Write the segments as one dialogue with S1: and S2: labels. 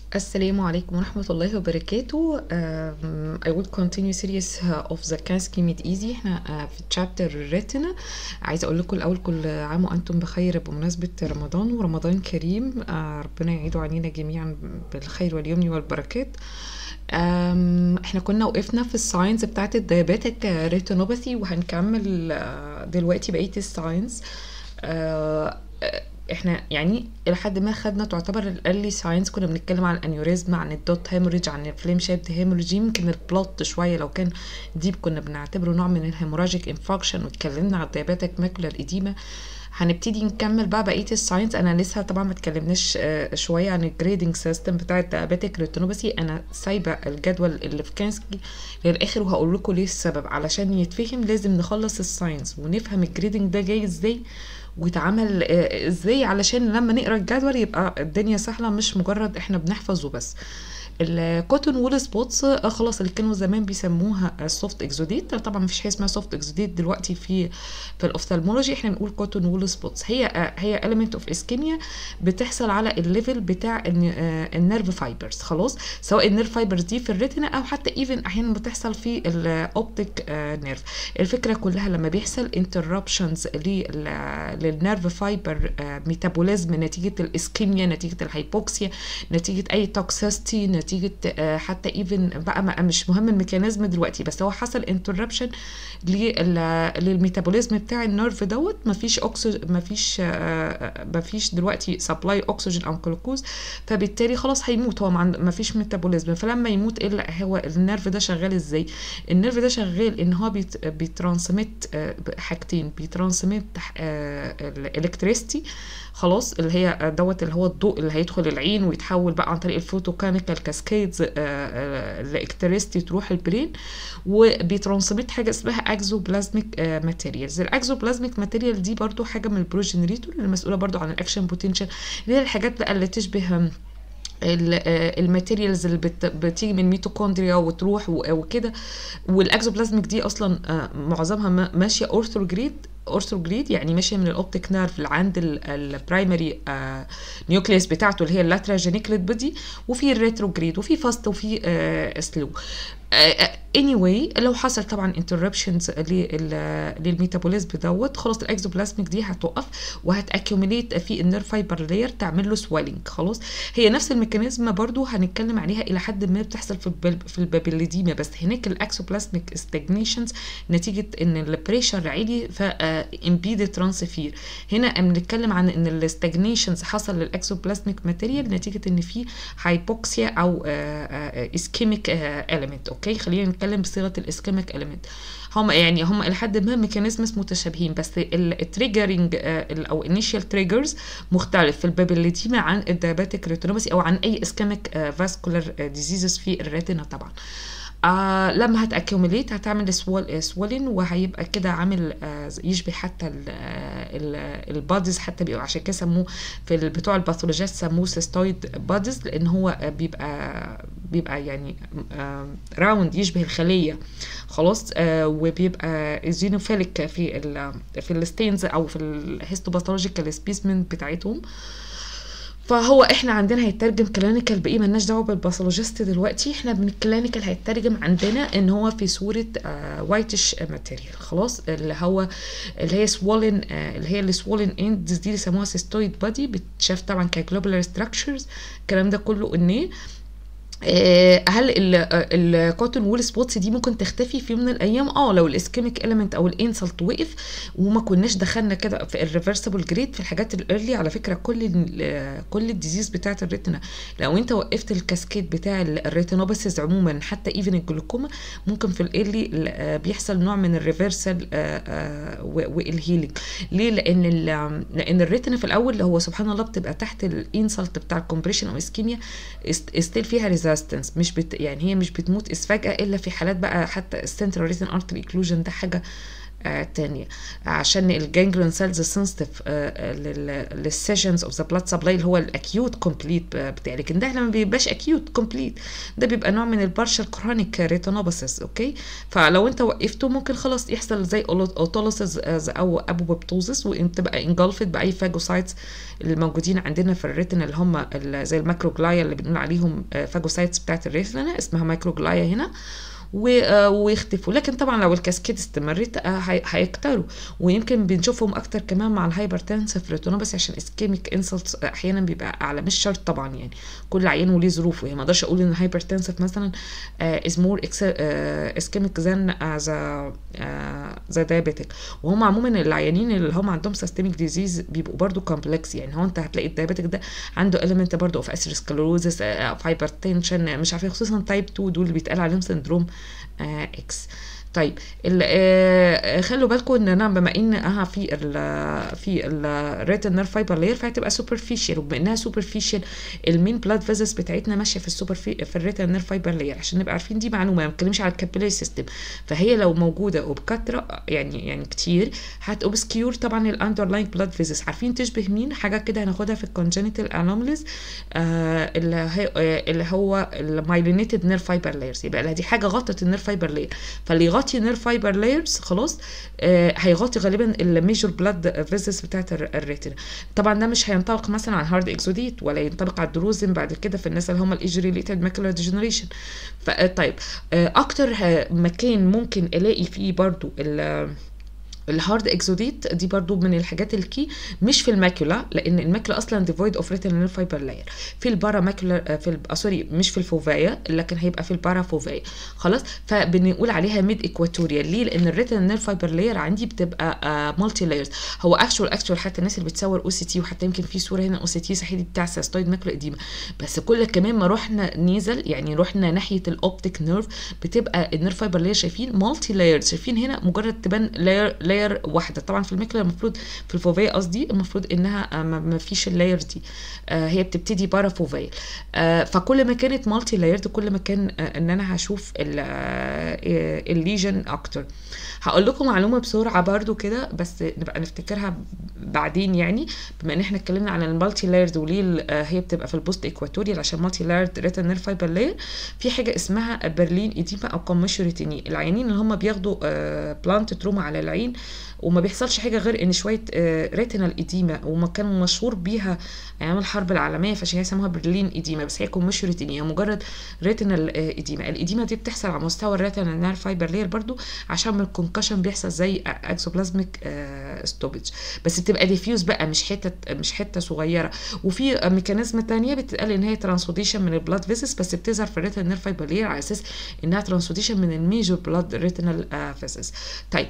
S1: السلام عليكم ورحمة الله وبركاته um, I will continue series of the Kansky Made Easy احنا uh, في chapter retina عايزة اقول لكم الاول كل عام وانتم بخير بمناسبة رمضان ورمضان كريم uh, ربنا يعيده علينا جميعا بالخير واليمن والبركات um, احنا كنا وقفنا في الساينس بتاعت الديابيتك ريتينوباثي وهنكمل uh, دلوقتي بقية الساينس uh, احنا يعني الى حد ما خدنا تعتبر الايرلي ساينس كنا بنتكلم عن الانيوريزم عن الدوت هيموريج عن الفليم شيبد هيموريج يمكن البلوت شويه لو كان ديب كنا بنعتبره نوع من الهيموراجيك انفاكشن واتكلمنا على الديابيتك ماكولار ايديما هنبتدي نكمل بقى بقيه الساينس انا لسه طبعا ما اتكلمناش شويه عن الجريدنج سيستم بتاع الديابيتك ريتينوباثي انا سايبه الجدول اللي في كانسكي للاخر وهقول لكم ليه السبب علشان يتفهم لازم نخلص الساينس ونفهم الجريدنج ده جاي ازاي ويتعمل ازاي علشان لما نقرا الجدول يبقى الدنيا سهله مش مجرد احنا بنحفظه بس الكوتون وول سبوتس خلاص اللي كانوا زمان بيسموها السوفت اكزوديت طبعا مفيش حاجه اسمها سوفت اكزوديت دلوقتي في في الاوفثالمولوجي احنا بنقول كوتون وول سبوتس هي هي element اوف اسكيميا بتحصل على الليفل بتاع النيرف فايبرز خلاص سواء النيرف فايبرز دي في الريتنا او حتى ايفن احيانا بتحصل في الاوبتيك نيرف الفكره كلها لما بيحصل انتربشنز للنيرف فايبر ميتابوليزم نتيجه الاسكيميا نتيجه الهايبوكسيا نتيجه اي توكسيستي نتيجه حتى ايفن بقى مش مهم الميكانيزم دلوقتي بس هو حصل انتربشن للميتابوليزم بتاع النيرف دوت مفيش اكسجين مفيش مفيش دلوقتي سبلاي اكسجين او جلوكوز فبالتالي خلاص هيموت هو مفيش ميتابوليزم فلما يموت ايه هو النيرف ده شغال ازاي النيرف ده شغال ان هو بيت بيترانسميت حاجتين بيترانسميت الالكتريستي خلاص اللي هي دوت اللي هو الضوء اللي هيدخل العين ويتحول بقى عن طريق الفوتوكيميكال كاسكيدز الالكتريستي تروح البرين وبيترانسميت حاجه اسمها اكزوبلازميك ماتيريالز الاكزوبلازميك ماتيريال دي برضو حاجه من البروجينريتور اللي مسؤوله برضو عن الاكشن بوتنشال اللي هي الحاجات بقى اللي تشبه الماتيريالز اللي بت بتيجي من الميتوكوندريا وتروح وكده والاكزوبلازميك دي اصلا معظمها ماشيه اورثوجريد اورثوجريد يعني ماشيه من الاوبتيك نيرف اللي عند البرايمري نيوكليس بتاعته اللي هي اللاتراجينيكليت بودي وفي الريتروجريد وفي فاست وفي سلو anyway لو حصل طبعا interruptions للميتابوليزم دوت خلاص الاكزوبلازميك دي هتقف وهتاكيوميليت في النير فايبر لاير تعمل له سويلنج خلاص هي نفس الميكانيزم برضو هنتكلم عليها الى حد ما بتحصل في البل في البابيليديما بس هناك الاكسوبلازميك ستاجنيشنز نتيجه ان البريشر عالي ف امبيد ترانسفير هنا بنتكلم عن ان الستاجنيشنز حصل للاكسوبلازميك ماتيريال نتيجه ان في هايبوكسيا او اسكيميك اليمنت اوكي خلينا نتكلم بصيغه الاسكيميك اليمنت هم يعني هم الى حد ما ميكانيزمز متشابهين بس التريجرنج او انيشال تريجرز مختلف في البابيليديما عن الديابيتك ريتينوباثي او عن اي اسكيميك فاسكولار ديزيزز في الريتنا طبعا آه لما هتاكيوميليت هتعمل سوال سوالين وهيبقى كده عامل آه يشبه حتى الباديز حتى بيبقى عشان كده سموه في بتوع الباثولوجيات سموه سيستويد باديز لان هو بيبقى بيبقى يعني آه راوند يشبه الخليه خلاص آه وبيبقى زينوفيليك في ال في الستينز او في الهيستوباثولوجيكال سبيسمن بتاعتهم فهو احنا عندنا هيترجم كلينيكال بايه مالناش دعوه بالباثولوجيست دلوقتي احنا من الكلينيكال هيترجم عندنا ان هو في صوره آه وايتش ماتيريال خلاص اللي هو اللي هي سوولن آه اللي هي السوولن اندز دي اللي سموها سيستويد بادي بتشاف طبعا كجلوبولار ستراكشرز الكلام ده كله ان هل الكوتون وول سبوتس دي ممكن تختفي في يوم من الايام اه لو الاسكيميك اليمنت او الانسلت وقف وما كناش دخلنا كده في الريفرسبل جريد في الحاجات الايرلي على فكره كل كل الديزيز بتاعه الريتنا لو انت وقفت الكاسكيد بتاع الريتينوباثيز عموما حتى ايفن الجلوكوما ممكن في الايرلي بيحصل نوع من الريفرسال والهيلينج ليه لان لان الريتنا في الاول هو سبحان الله بتبقى تحت الانسلت بتاع الكومبريشن او اسكيميا ستيل فيها ريزيستنس مش بت يعني هي مش بتموت فجاه الا في حالات بقى حتى السنترال ريتن ارتري اكلوجن ده حاجه آه تانية عشان الجانجلون سيلز سنسيتيف للسيشنز اوف ذا بلاد سبلاي اللي هو الاكيوت كومبليت بتاعي لكن ده ما بيبقاش اكيوت كومبليت ده بيبقى نوع من البارشال كرونيك ريتينوباثيس اوكي فلو انت وقفته ممكن خلاص يحصل زي اوتوليسيس او ابوبتوزس وتبقى انجلفت باي فاجوسايتس الموجودين عندنا في الريتنا اللي هم زي الماكروجلايا اللي بنقول عليهم فاجوسايتس بتاعت الريتنا اسمها مايكروجلايا هنا ويختفوا لكن طبعا لو الكاسكيد استمرت هيكتروا ويمكن بنشوفهم اكتر كمان مع الهايبرتنسف ريتينوباثي عشان اسكيميك انسلتس احيانا بيبقى اعلى مش شرط طبعا يعني كل عيان وليه ظروفه يعني ما اقدرش اقول ان الهايبرتنسف مثلا از مور اسكيميك ذان ذا ذا دايابيتك وهم عموما العيانين اللي هم عندهم سيستميك ديزيز بيبقوا برضو كومبلكس يعني هو انت هتلاقي الدايابيتك ده عنده اليمنت برضو اوف اسيروسكلروزس اوف هايبرتنشن مش عارفه خصوصا تايب 2 دول اللي بيتقال عليهم سندروم آه اكس طيب آه خلوا بالكم ان انا بما ان اها في ال في الريتن نير فايبر لاير فهتبقى سوبرفيشال وبما انها سوبرفيشال المين بلاد فيزس بتاعتنا ماشيه في السوبر في, في الريتن نير فايبر لاير عشان نبقى عارفين دي معلومه ما بتكلمش على الكابيلاري سيستم فهي لو موجوده وبكثره يعني يعني كتير هتوبسكيور طبعا الاندرلاين بلاد فيزس عارفين تشبه مين حاجه كده هناخدها في الكونجنتال انوماليز آه اللي هي اللي هو المايلينيتد نير فايبر لايرز يبقى دي حاجه غطت النير فايبر لاير فاللي يغطي نير فايبر لايرز خلاص آه هيغطي غالبا الميجور بلاد فيزس بتاعت الريتنا طبعا ده مش هينطبق مثلا على الهارد اكزوديت ولا ينطبق على الدروزن بعد كده في الناس اللي هم الايج ريليتد ماكولا ديجنريشن طيب آه اكتر مكان ممكن الاقي فيه برضو الهارد اكزوديت دي برضو من الحاجات الكي مش في الماكولا لان الماكولا اصلا ديفويد اوف ريتينال فايبر لاير في البارا ماكولا في ال... سوري مش في الفوفايا لكن هيبقى في البارا فوفايا خلاص فبنقول عليها ميد اكواتوريال ليه لان الريتينال فايبر لاير عندي بتبقى آه مالتي لايرز هو اكشوال اكشوال حتى الناس اللي بتصور او سي تي وحتى يمكن في صوره هنا او سي تي صحيح بتاع ساستويد ماكولا اديما بس كل كمان ما رحنا نيزل يعني رحنا ناحيه الاوبتيك نيرف بتبقى النيرف فايبر لاير شايفين مالتي لايرز شايفين هنا مجرد تبان لاير لاير واحده طبعا في الميكلا المفروض في الفوفيا قصدي المفروض انها ما فيش اللاير دي آه هي بتبتدي بارا فوفيا آه فكل ما كانت مالتي لايرد كل ما كان آه ان انا هشوف الليجن اكتر هقول لكم معلومه بسرعه برضو كده بس نبقى نفتكرها بعدين يعني بما ان احنا اتكلمنا عن المالتي لايرز وليه هي بتبقى في البوست ايكواتوريال عشان مالتي لايرد ريتنال فايبر لاير في حاجه اسمها برلين ايديما او كوميشوريتيني العيانين اللي هم بياخدوا بلانت تروما على العين وما بيحصلش حاجه غير ان شويه ريتينال ايديما وما كان مشهور بيها ايام الحرب العالميه فعشان يسموها برلين ايديما بس هي كوميشوريتيني هي مجرد ريتينال ايديما الايديما دي بتحصل على مستوى الريتينال نير فايبر لاير برضو عشان من الكونكشن بيحصل زي اكسوبلازميك ستوبج بس بتبقى ديفيوز بقى مش حته مش حته صغيره وفي ميكانيزم تانية بتتقال ان هي ترانسوديشن من البلاد فيسس بس بتظهر في الريتينال نير فايبر لاير على اساس انها ترانسوديشن من الميجور بلاد ريتينال فيسس طيب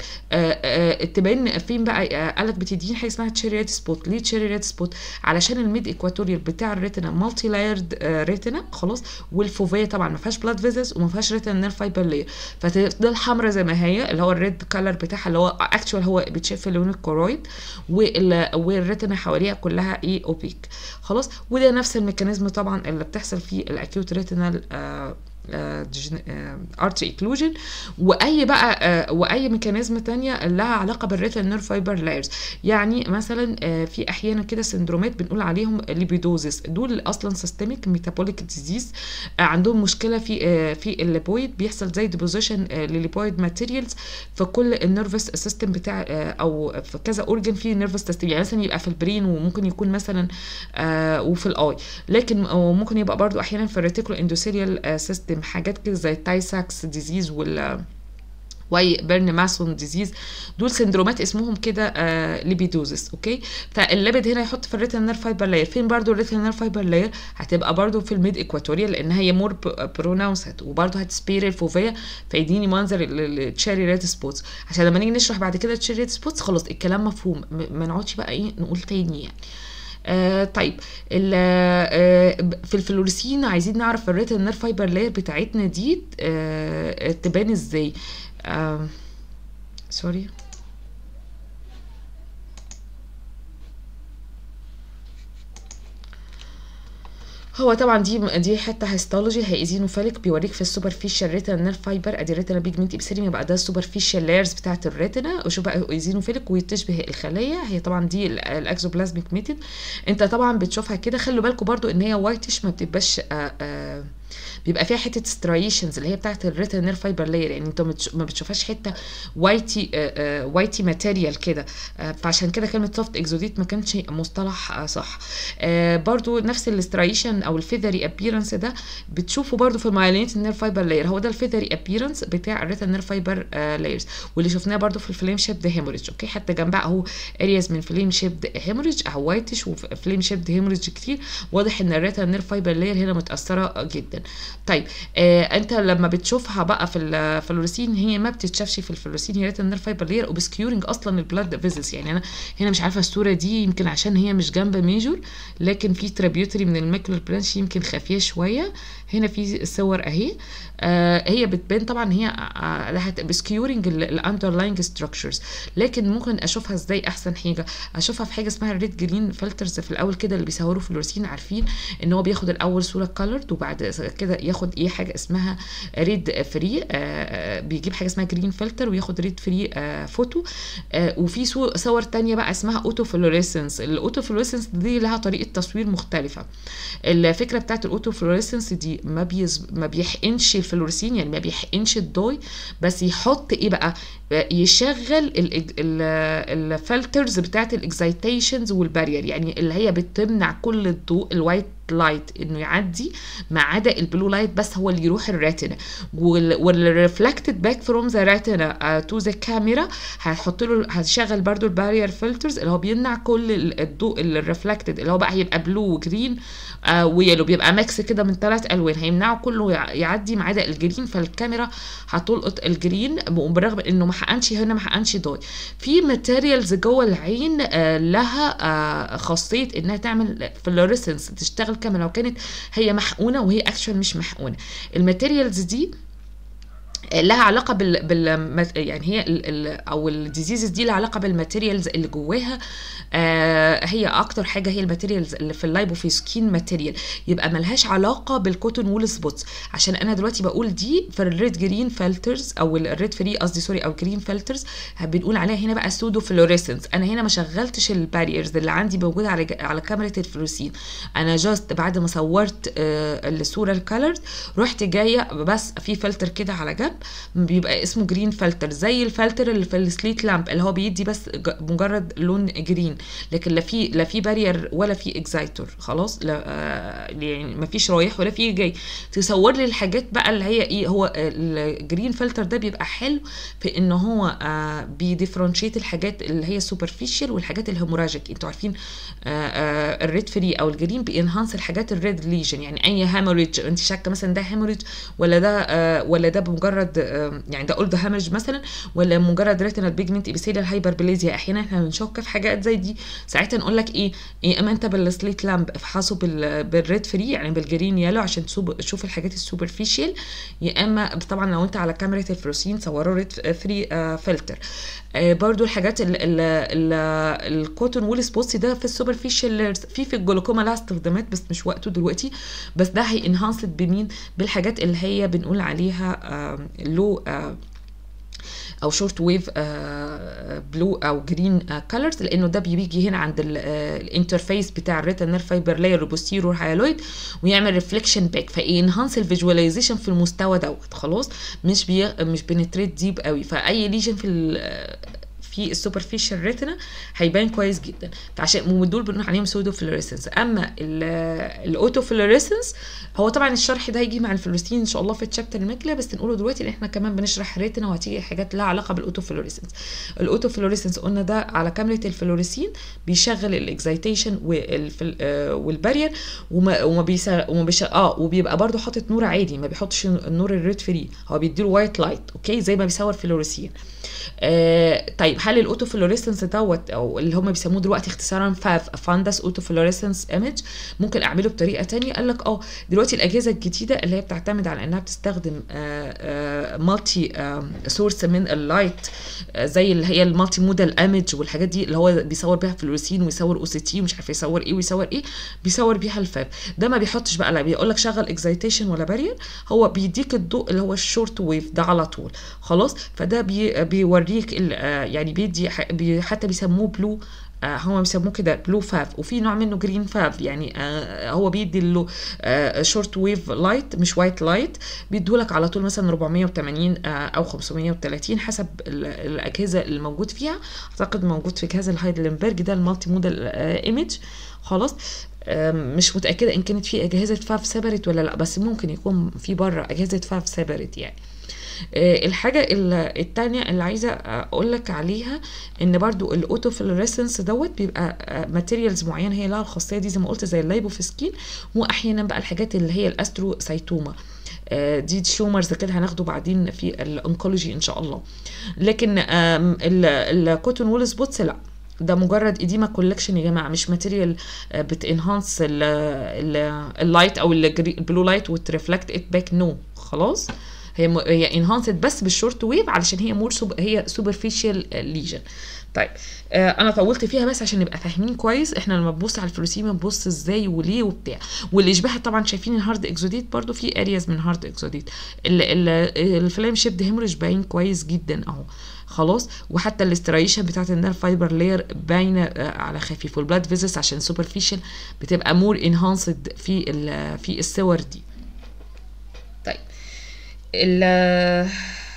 S1: تبان فين بقى قالك بتديني حاجه اسمها تشيري ريد سبوت ليه تشيري ريد سبوت علشان الميد ايكواتوريال بتاع الريتنا مالتي لايرد ريتنا خلاص والفوفيه طبعا ما فيهاش بلاد فيزلز وما فيهاش ريتنا نير فايبر لاير فتفضل حمراء زي ما هي اللي هو الريد كلر بتاعها اللي هو اكشوال هو بيتشاف في لون الكورويد والريتنا حواليها كلها ايه اوبيك خلاص وده نفس الميكانيزم طبعا اللي بتحصل في الاكيوت ريتينال آه ارتري ايكلوجن واي بقى آه واي ميكانيزم تانية لها علاقه بالريتال نير فايبر لايرز يعني مثلا آه في احيانا كده سندرومات بنقول عليهم ليبيدوزس دول اصلا سيستميك ميتابوليك ديزيز آه عندهم مشكله في في الليبويد بيحصل زي ديبوزيشن لليبويد ماتيريالز في كل النيرفس سيستم بتاع او في كذا اورجن في نيرفس سيستم يعني مثلا يبقى في البرين وممكن يكون مثلا وفي الاي لكن ممكن يبقى برضو احيانا في الريتيكولو اندوثيريال سيستم حاجات كده زي التايساكس ديزيز وال واي بيرن ماسون ديزيز دول سندرومات اسمهم كده آه ليبيدوزس اوكي فالليبيد هنا يحط في الريتال نير فايبر لاير فين برضو الريتال نير فايبر لاير هتبقى برضو في الميد ايكواتوريال لان هي مور بروناونسد وبرضو هتسبير الفوفيه فيديني منظر التشيري ريد سبوتس عشان لما نيجي نشرح بعد كده التشيري ريد سبوتس خلاص الكلام مفهوم ما نقعدش بقى ايه نقول تاني يعني آه طيب آه في الفلوريسين عايزين نعرف الريتال نير فايبر لاير بتاعتنا دي آه تبان ازاي آه سوري هو طبعا دي دي حته هيستولوجي هيزينوفيليك بيوريك في السوبرفيشال ريتنا نير فايبر ادي ريتنا بيجمنت ابسيليوم يبقى ده السوبرفيشال لايرز بتاعه الريتنا وشوف بقى ايزينوفيليك وتشبه الخليه هي طبعا دي الاكزوبلازميك ميتد انت طبعا بتشوفها كده خلوا بالكم برضو ان هي وايتش ما بتبقاش آآ آآ بيبقى فيها حته سترايشنز اللي هي بتاعت الريتنا نير فايبر لاير يعني انت ما بتشوفهاش حته وايتي آآ وايتي ماتيريال كده فعشان كده كلمه سوفت اكزوديت ما كانش مصطلح صح برضو نفس الاسترايشن او الفيذري ابييرنس ده بتشوفه برضو في المايلينيت نير فايبر لاير هو ده الفيذري ابييرنس بتاع الريتنا نير فايبر لايرز واللي شفناه برضو في الفليم شيب هيموريج اوكي حتى جنبها اهو ارياز من فليم شيب هيموريج اهو وايتش وفليم شيب هيموريج كتير واضح ان الريتنا نير فايبر لاير هنا متاثره جدا طيب آه انت لما بتشوفها بقى في الفلوريسين هي ما بتتشافش في الفلوريسين هي ريتنا نير فايبر لاير اوبسكيورنج اصلا البلاد فيزلز يعني انا هنا مش عارفه الصوره دي يمكن عشان هي مش جنب ميجور لكن في تريبيوتري من الماكلر برانش يمكن خفيه شويه هنا في صور اهي آه هي بتبان طبعا هي لها بسكيورنج الاندرلاينج ستراكشرز لكن ممكن اشوفها ازاي احسن حاجه اشوفها في حاجه اسمها ريد جرين فلترز في الاول كده اللي بيصوروا فلورسين عارفين ان هو بياخد الاول صوره كولرد وبعد كده ياخد ايه حاجه اسمها ريد فري آه بيجيب حاجه اسمها جرين فلتر وياخد ريد فري آه فوتو آه وفي صور تانية بقى اسمها اوتو فلوريسنس الاوتو فلوريسنس دي لها طريقه تصوير مختلفه الفكره بتاعت الاوتو فلوريسنس دي ما بيز ما بيحقنش الفلوريسين يعني ما بيحقنش الضوء بس يحط ايه بقى يشغل الفلترز بتاعت الاكسايتيشنز والبارير يعني اللي هي بتمنع كل الضوء الوايت لايت انه يعدي ما عدا البلو لايت بس هو اللي يروح الريتنا والريفلكتد باك فروم ذا ريتنا تو ذا كاميرا هتحط له هتشغل برده البارير فلترز اللي هو بيمنع كل الضوء الريفلكتد اللي هو بقى هيبقى بلو وجرين آه ويلو بيبقى ميكس كده من ثلاث الوان هيمنعه كله يعدي ما عدا الجرين فالكاميرا هتلقط الجرين بالرغم انه ما حقنش هنا ما حقنش ضوء في ماتيريالز جوه العين آه لها آه خاصيه انها تعمل فلوريسنس تشتغل كما لو كانت هي محقونه وهي اكشوال مش محقونه الماتيريالز دي لها علاقه بال, بال... يعني هي ال... ال... او الديزيزز دي لها علاقه بالماتيريالز اللي جواها آه هي اكتر حاجه هي الماتيريالز اللي في اللايبو في سكين ماتيريال يبقى ملهاش علاقه بالكوتون وول سبوتس عشان انا دلوقتي بقول دي في الريد جرين فلترز او الريد فري قصدي سوري او جرين فلترز بنقول عليها هنا بقى سودو فلوريسنس انا هنا ما شغلتش الباريرز اللي عندي موجوده على على كاميرا الفلوسين انا جاست بعد ما صورت آه الصوره الكالرز رحت جايه بس في فلتر كده على جنب بيبقى اسمه جرين فلتر زي الفلتر اللي في السليت لامب اللي هو بيدي بس مجرد لون جرين لكن لا في لا في بارير ولا في اكزايتور خلاص لا آه يعني ما فيش رايح ولا في جاي تصور لي الحاجات بقى اللي هي ايه هو الجرين فلتر ده بيبقى حلو في ان هو آه بيديفرنشيت الحاجات اللي هي سوبرفيشال والحاجات الهيموراجيك انتوا عارفين آه آه الريد فري او الجرين بينهانس الحاجات الريد ليجن يعني اي هيموريج انت شاكه مثلا ده هيموريج ولا ده آه ولا ده بمجرد يعني ده اولد هامج مثلا ولا مجرد ريتينال بيجمنت ابيثيليال هايبربليزيا احيانا احنا بنشك في حاجات زي دي ساعتها نقول لك ايه يا اما انت بالسليت لامب افحصه بالريد فري يعني بالجرين يالو عشان تشوف الحاجات السوبرفيشال يا اما طبعا لو انت على كاميرا الفلوسين صوروا ريد فري فلتر آه برضو الحاجات الكوتون وول سبوتس ده في السوبرفيشال في في الجلوكوما لها استخدامات بس مش وقته دلوقتي بس ده هي انهانسد بمين بالحاجات اللي هي بنقول عليها آه لو آه او شورت ويف بلو او جرين كلرز لانه ده بيجي هنا عند الانترفيس بتاع الريتنال فايبر لاير وبوستيرور هايلويد ويعمل ريفليكشن باك فينهانس الفيجواليزيشن في المستوى دوت خلاص مش بي مش بنتريت ديب قوي فاي ليجن في في السوبرفيشال ريتنا هيبان كويس جدا فعشان دول بنقول عليهم سودو فلوريسنس اما الاوتو فلوريسنس هو طبعا الشرح ده هيجي مع الفلوريسين ان شاء الله في الشابتر الماكله بس نقوله دلوقتي لان احنا كمان بنشرح ريتنا وهتيجي حاجات لها علاقه بالاوتو فلوريسنس الاوتو فلوريسنس قلنا ده على كاميرا الفلوريسين بيشغل الاكزايتيشن والبارير وما وما بيسا وما بيشغل اه وبيبقى برده حاطط نور عادي ما بيحطش النور الريد فري هو بيديله وايت لايت اوكي زي ما بيصور فلوريسين آه طيب طيب هل الاوتوفلوريسنس دوت او اللي هم بيسموه دلوقتي اختصارا فاف فاندس اوتوفلوريسنس ايمج ممكن اعمله بطريقه تانية قال لك اه دلوقتي الاجهزه الجديده اللي هي بتعتمد على انها بتستخدم مالتي سورس من اللايت آه، زي اللي هي المالتي مودال ايمج والحاجات دي اللي هو بيصور بيها فلوريسين ويصور او سي تي ومش عارف يصور ايه ويصور ايه بيصور بيها الفاب ده ما بيحطش بقى لا بيقول لك شغل اكزايتيشن ولا بارير هو بيديك الضوء اللي هو الشورت ويف ده على طول خلاص فده بي بيوريك ال- آه، يعني بيدي ح- بي حتى بيسموه بلو آه، هم بيسموه كده بلو فاب وفي نوع منه جرين فاب يعني آه، هو بيدي له شورت ويف لايت مش وايت لايت بيديهولك على طول مثلا 480 آه، او 530 حسب ال- الاجهزه اللي موجود فيها اعتقد موجود في جهاز الهايدلنبرج ده المالتي موديل ايمج خلاص آم، مش متاكده ان كانت في اجهزه فاف سيبريت ولا لا بس ممكن يكون في بره اجهزه فاف سيبريت يعني آه، الحاجة ال- التانية اللي عايزة أقول لك عليها إن برضو الأوتو فلوريسنس دوت بيبقى ماتيريالز معينة هي لها الخاصية دي زي ما قلت زي اللايبوفسكين وأحيانا بقى الحاجات اللي هي الأستروسايتوما آه، دي شومرز كده هناخده بعدين في الانكولوجي ان شاء الله لكن الكوتون وول سبوتس لا ده مجرد اديما كولكشن يا جماعه مش ماتيريال بتنهانس اللايت او البلو لايت وترفلكت ات باك نو خلاص هي م... هي انهانسد بس بالشورت ويف علشان هي مور سوب... هي سوبرفيشال ليجن طيب آه انا طولت فيها بس عشان نبقى فاهمين كويس احنا لما بنبص على الفلوسيما بنبص ازاي وليه وبتاع واللي يشبهها طبعا شايفين الهارد اكزوديت برضو في ارياز من هارد اكزوديت الفلام شيبد هيموريج باين كويس جدا اهو خلاص وحتى الاستريشن بتاعت النير فايبر لاير باينه آه، على خفيف والبلاد فيزس عشان سوبرفيشال بتبقى مور انهانسد في ال- في الصور دي طيب ال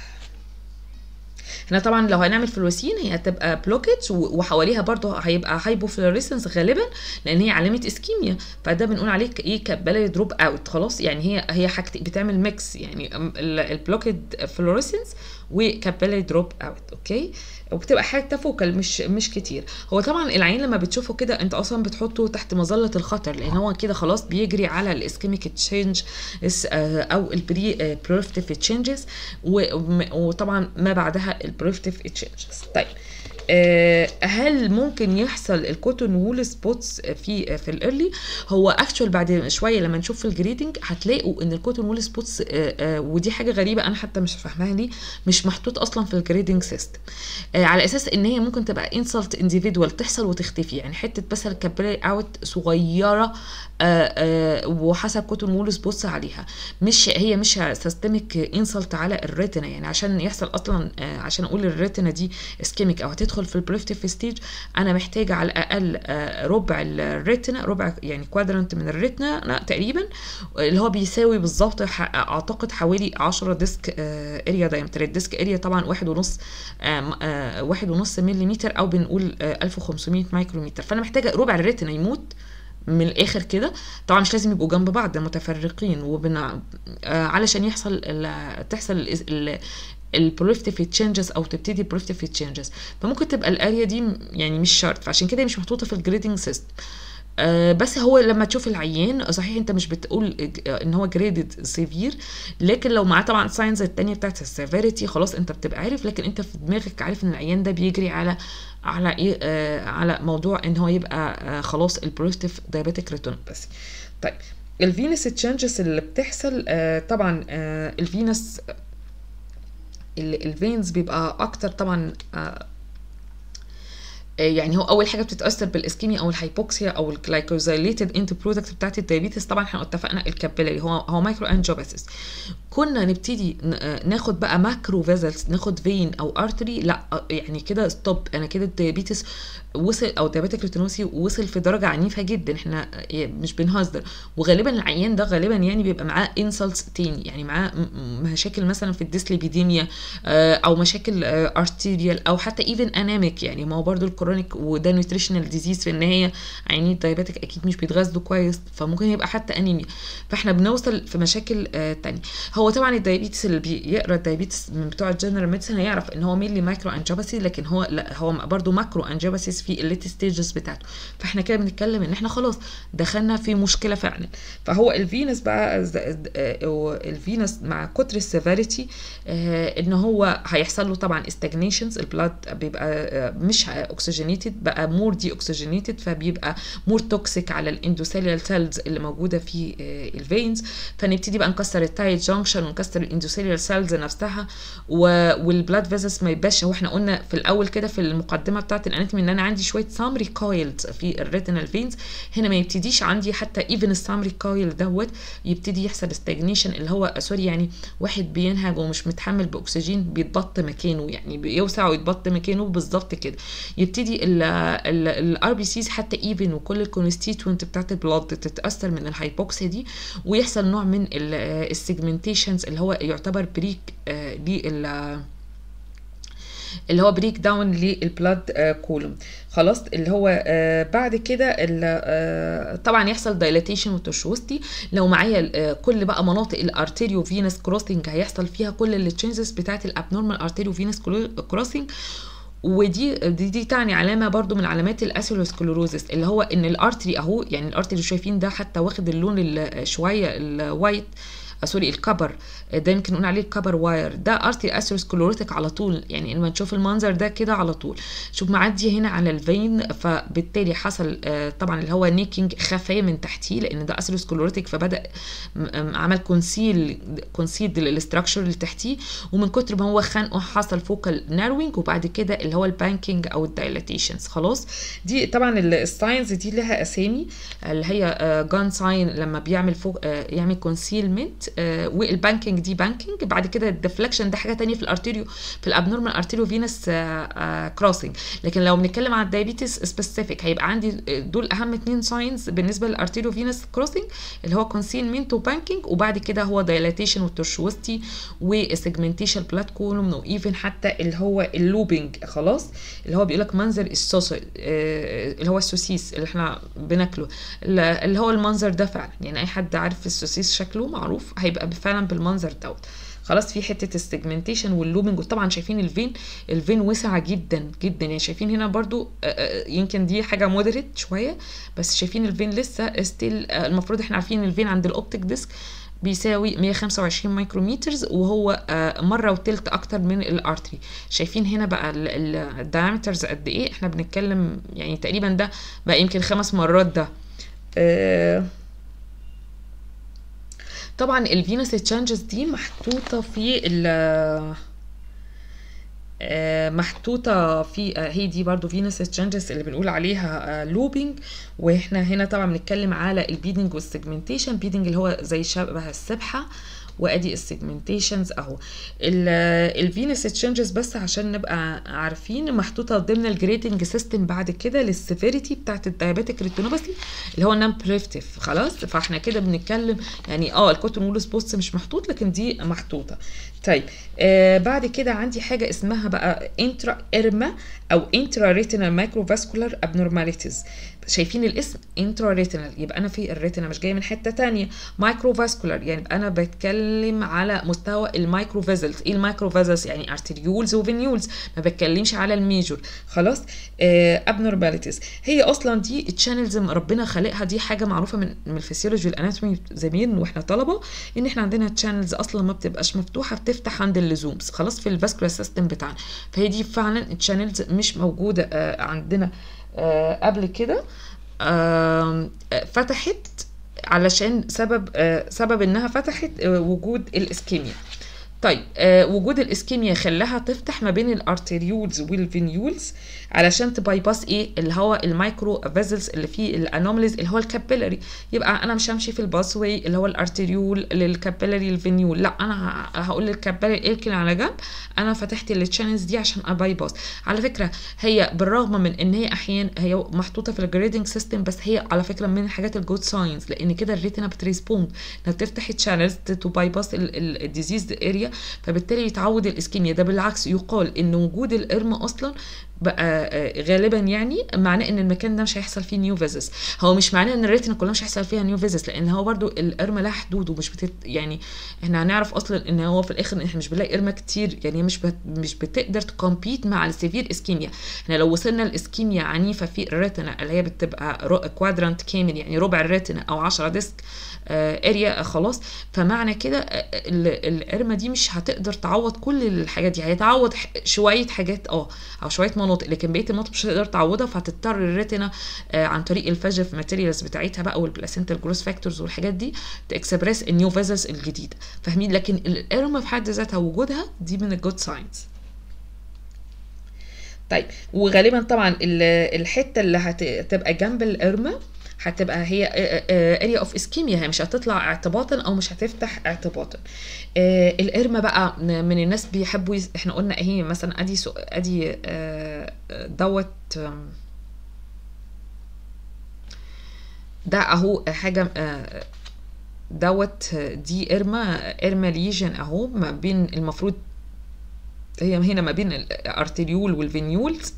S1: احنا طبعا لو هنعمل فلوسين هي هتبقى بلوكج وحواليها برضو هيبقى هايبوفلوريسنس غالبا لان هي علامه اسكيميا فده بنقول عليه ك- ايه كابيلاري دروب اوت خلاص يعني هي هي حاجتين بتعمل ميكس يعني البلوكد فلوريسنس وكابيلاري دروب اوت اوكي وبتبقى حاجه تفوكل مش مش كتير هو طبعا العين لما بتشوفه كده انت اصلا بتحطه تحت مظله الخطر لان هو كده خلاص بيجري على الاسكيميك تشينج او البري بروفتيف تشينجز وطبعا ما بعدها البروفتيف تشينجز طيب آه، هل ممكن يحصل الكوتون وول سبوتس في في الايرلي هو اكشوال بعد شويه لما نشوف في الجريدنج هتلاقوا ان الكوتون وول سبوتس ودي حاجه غريبه انا حتى مش فاهماها ليه مش محطوط اصلا في الجريدنج سيستم على اساس ان هي ممكن تبقى انسلت انديفيدوال تحصل وتختفي يعني حته بس الكابيلاري اوت صغيره آه، آه، وحسب كوتون وول سبوتس عليها مش هي مش سيستميك انسلت على الريتنا يعني عشان يحصل اصلا آه، عشان اقول الريتنا دي اسكيميك او هتدخل في البريفتيف ستيج انا محتاجه على الاقل آه، ربع الريتنا ربع يعني كوادرنت من الريتنا لا تقريبا اللي هو بيساوي بالظبط ح- اعتقد حوالي 10 ديسك اريا دايمتر الديسك اريا طبعا واحد ونص آم، آه، واحد ونص مليمتر او بنقول آه، 1500 مايكرومتر فانا محتاجه ربع الريتنا يموت من الاخر كده طبعا مش لازم يبقوا جنب بعض ده متفرقين وبن... آه علشان يحصل ال... تحصل ال... ال... البروفتيف تشينجز او تبتدي بروفتيف تشينجز فممكن تبقى الاريا دي م- يعني مش شرط فعشان كده هي مش محطوطه في الجريدنج سيستم آه بس هو لما تشوف العيان صحيح انت مش بتقول ج- ان هو جريدد سيفير لكن لو معاه طبعا ساينز التانية بتاعت السيفيريتي خلاص انت بتبقى عارف لكن انت في دماغك عارف ان العيان ده بيجري على على ايه آه على موضوع ان هو يبقى آه خلاص البروستيف دايابيتيك ريتينوباثي طيب الفينس تشينجز اللي بتحصل آه طبعا آه الفينس الفينز بيبقى اكتر طبعا آه يعني هو اول حاجه بتتاثر بالاسكيميا او الهايبوكسيا او الجلايكوزايليتد انت برودكت بتاعت الدايابيتس طبعا احنا اتفقنا الكابيلاري هو هو مايكرو انجيوباثيس كنا نبتدي ن- ناخد بقى ماكرو فيزلز ناخد فين او ارتري لا يعني كده ستوب انا كده الدايابيتس وصل او دايابيتك ريتينوسي وصل في درجه عنيفه جدا احنا مش بنهزر وغالبا العيان ده غالبا يعني بيبقى معاه انسلتس تاني يعني معاه م- م- مشاكل مثلا في الديسليبيديميا آه، او مشاكل ارتيريال او حتى ايفن اناميك يعني ما هو برضو الكوروناري كرونيك وده نيوتريشنال ديزيز في النهايه عينين الدايابيتك اكيد مش بيتغذوا كويس فممكن يبقى حتى انيميا فاحنا بنوصل في مشاكل آه تانية هو طبعا الدايابيتس اللي بيقرا الدايابيتس من بتوع الجنرال ميديسن هيعرف ان هو مينلي مايكرو انجيوباسي لكن هو لا هو برضه ماكرو انجيوباسيس في الليت ستيجز بتاعته فاحنا كده بنتكلم ان احنا خلاص دخلنا في مشكله فعلا فهو الفينس بقى الفينس مع كتر السيفيريتي آه ان هو هيحصل له طبعا استجنيشنز البلاد بيبقى آه مش اوكسجينيتد بقى مور دي اوكسجينيتد فبيبقى مور توكسيك على الاندوثيليال سيلز اللي موجوده في آه الفينز فنبتدي بقى نكسر التايت جانكشن ونكسر الاندوثيليال سيلز نفسها والبلاد فيزس ما يبقاش هو احنا قلنا في الاول كده في المقدمه بتاعت الاناتومي ان انا عندي شويه سامري كويلز في الريتينال فينز هنا ما يبتديش عندي حتى ايفن السامري كويل دوت يبتدي يحصل استجنيشن اللي هو سوري يعني واحد بينهج ومش متحمل باكسجين بيتبط مكانه يعني بيوسع ويتبط مكانه بالظبط كده يبتدي الار بي سيز حتى ايفن وكل الكونستيتوينت بتاعت البلاد تتاثر من الهايبوكسيا دي ويحصل نوع من السيجمنتيشنز اللي هو يعتبر بريك آه لل اللي هو بريك داون للبلاد كولوم خلاص اللي هو آه بعد كده آه طبعا يحصل دايلاتيشن وتشوستي لو معايا آه كل بقى مناطق الارتيريو فينس كروسنج هيحصل فيها كل التشينجز بتاعت الابنورمال ارتيريو فينس كروسنج ودي دي, دي تعني علامه برضو من علامات الاسيلوسكلوروزس اللي هو ان الارتري اهو يعني الارتري اللي شايفين ده حتى واخد اللون شويه الوايت سوري الكبر ده يمكن نقول عليه الكبر واير ده ارتي اسيروسكلوروتيك على طول يعني لما نشوف المنظر ده كده على طول شوف معدي هنا على الفين فبالتالي حصل طبعا اللي هو نيكينج خفايا من تحتيه لان ده اسيروسكلوروتيك فبدا عمل كونسيل كونسيد للاستراكشر اللي تحتيه ومن كتر ما هو خانقه حصل فوكال ناروينج وبعد كده اللي هو البانكينج او الدايلاتيشنز خلاص دي طبعا الساينز دي لها اسامي اللي هي جان ساين لما بيعمل فوق يعمل كونسيلمنت والبانكينج دي بانكينج بعد كده الديفليكشن ده حاجه تانية في الارتيريو في الابنورمال ارتيريو فينس كروسنج لكن لو بنتكلم عن الدايابيتس سبيسيفيك هيبقى عندي دول اهم اتنين ساينز بالنسبه للارتيريو فينس كروسنج اللي هو كونسيلمنت وبانكينج وبعد كده هو دايلاتيشن والترشوستي وسيجمنتيشن بلاد كولوم وايفن حتى اللي هو اللوبينج خلاص اللي هو بيقول لك منظر السوس اللي هو السوسيس اللي احنا بناكله اللي هو المنظر ده فعلا يعني اي حد عارف السوسيس شكله معروف هيبقى فعلا بالمنظر دوت خلاص في حته السيجمنتيشن واللوبنج وطبعا شايفين الفين الفين وسعه جدا جدا يعني شايفين هنا برضو يمكن دي حاجه مودريت شويه بس شايفين الفين لسه ستيل المفروض احنا عارفين الفين عند الاوبتيك ديسك بيساوي 125 مايكرومترز وهو مره وتلت اكتر من الارتري شايفين هنا بقى الدايمترز قد ايه احنا بنتكلم يعني تقريبا ده بقى يمكن خمس مرات ده أه طبعا الفينوس تشانجز دي محطوطه في ال محطوطة في هي دي برضو فينوس تشانجز اللي بنقول عليها لوبينج واحنا هنا طبعا بنتكلم على البيدنج والسيجمنتيشن بيدنج اللي هو زي شبه السبحة وادي السيجمنتيشنز اهو الفينس تشينجز بس عشان نبقى عارفين محطوطه ضمن الجريدنج سيستم بعد كده للسيفيريتي بتاعت الدايابيتك ريتينوباثي اللي هو نان بريفتيف خلاص فاحنا كده بنتكلم يعني اه الكوتون وولس بوست مش محطوط لكن دي محطوطه طيب آه بعد كده عندي حاجه اسمها بقى انترا ارما او انترا ريتينال مايكرو فاسكولار ابنورماليتيز شايفين الاسم انترا ريتينال يبقى انا في الريتنا مش جايه من حته تانية مايكرو فاسكولار يعني انا بتكلم على مستوى المايكرو فيزلز ايه المايكرو فيزلز يعني ارتريولز وفينيولز ما بتكلمش على الميجور خلاص آه ابنورماليتيز هي اصلا دي التشانلز ربنا خالقها دي حاجه معروفه من من الفسيولوجي والاناتومي زمان واحنا طلبه ان احنا عندنا تشانلز اصلا ما بتبقاش مفتوحه بتفتح عند اللزومز خلاص في الفاسكولار سيستم بتاعنا فهي دي فعلا التشانلز مش موجوده آه عندنا آه قبل كده آه فتحت علشان سبب آه سبب انها فتحت وجود الاسكيميا طيب آه وجود الاسكيميا خلاها تفتح ما بين الارتريولز والفينيولز علشان تبايباس ايه اللي هو المايكرو فيزلز اللي فيه الانوماليز اللي هو الكابيلاري يبقى انا مش همشي في الباس واي اللي هو الارتريول للكابيلاري الفينيول لا انا هقول للكابيلاري اركن على جنب انا فتحت التشانلز دي عشان ابايباس على فكره هي بالرغم من ان هي احيانا هي محطوطه في الجريدنج سيستم بس هي على فكره من الحاجات الجود ساينز لان كده الريتنا بتريسبوند انها تفتح التشانلز تو بايباس الديزيز اريا شويه فبالتالي يتعود الاسكيميا ده بالعكس يقال ان وجود القرم اصلا بقى آه، غالبا يعني معناه ان المكان ده مش هيحصل فيه نيو فيزس هو مش معناه ان الريتنا كلها مش هيحصل فيها نيو فيزس لان هو برضو القرمه لها حدود ومش بتت يعني احنا هنعرف اصلا ان هو في الاخر احنا مش بنلاقي قرمه كتير يعني هي مش بت... مش بتقدر تكمبيت مع السيفير اسكيميا احنا لو وصلنا لاسكيميا عنيفه في الريتنا اللي هي بتبقى كوادرانت كامل يعني ربع الريتنا او 10 ديسك اريا خلاص فمعنى كده آه، ال- القرمه دي مش هتقدر تعوض كل الحاجات دي هيتعوض ح- شويه حاجات اه او شويه مناطق لكن بقيه المناطق مش هتقدر تعوضها فهتضطر الريتنا آه، عن طريق الفاجف ماتيريالز بتاعتها بقى والبلاسنتال جروس فاكتورز والحاجات دي تكسبريس النيو فيزلز الجديده فاهمين لكن القرمه في حد ذاتها وجودها دي من الجود ساينز طيب وغالبا طبعا ال- الحته اللي هتبقى جنب القرمه هتبقى هي اريا اوف اسكيميا هي مش هتطلع اعتباطا او مش هتفتح اعتباطا آه، القرمه بقى من الناس بيحبوا يز... احنا قلنا اهي مثلا ادي سو... ادي آه، دوت آم، ده اهو حاجه آه، دوت دي قرمه قرمه ليجن اهو ما بين المفروض هي هنا ما بين الارتريول والفينيولز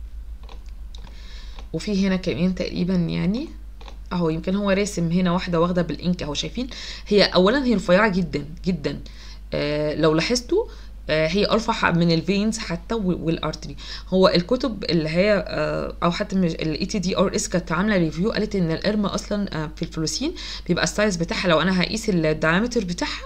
S1: وفي هنا كمان تقريبا يعني اهو يمكن هو راسم هنا واحده واخده بالانك اهو شايفين هي اولا هي رفيعه جدا جدا آه لو لاحظتوا آه هي ارفع من الفينز حتى وال- والارتري هو الكتب اللي هي آه او حتى الاي تي دي ار اس كانت عامله ريفيو قالت ان القرمه اصلا آه في الفلوسين بيبقى السايز بتاعها لو انا هقيس الدايمتر بتاعها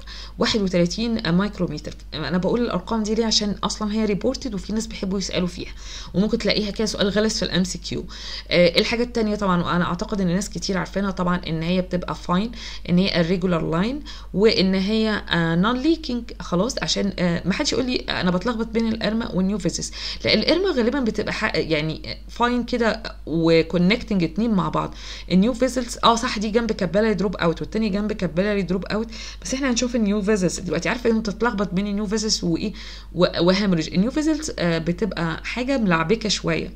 S1: 31 مايكرومتر انا بقول الارقام دي ليه عشان اصلا هي ريبورتد وفي ناس بيحبوا يسالوا فيها وممكن تلاقيها كده سؤال غلس في الام سي كيو الحاجه التانية طبعا وانا اعتقد ان ناس كتير عارفينها طبعا ان هي بتبقى فاين ان هي الريجولار لاين وان هي نون ليكينج خلاص عشان آه، ما حدش يقول لي انا بتلخبط بين القرمه والنيو فيزيس لا القرمه غالبا بتبقى حق يعني فاين كده وكونكتنج اتنين مع بعض النيو فيزلز اه صح دي جنب كابيلاري دروب اوت والتاني جنب كابيلاري دروب اوت بس احنا هنشوف النيو فيزلز دلوقتي عارفه انت تتلخبط بين النيو فيزلز وايه و- وهامرج النيو فيزلز آه بتبقى حاجه ملعبكه شويه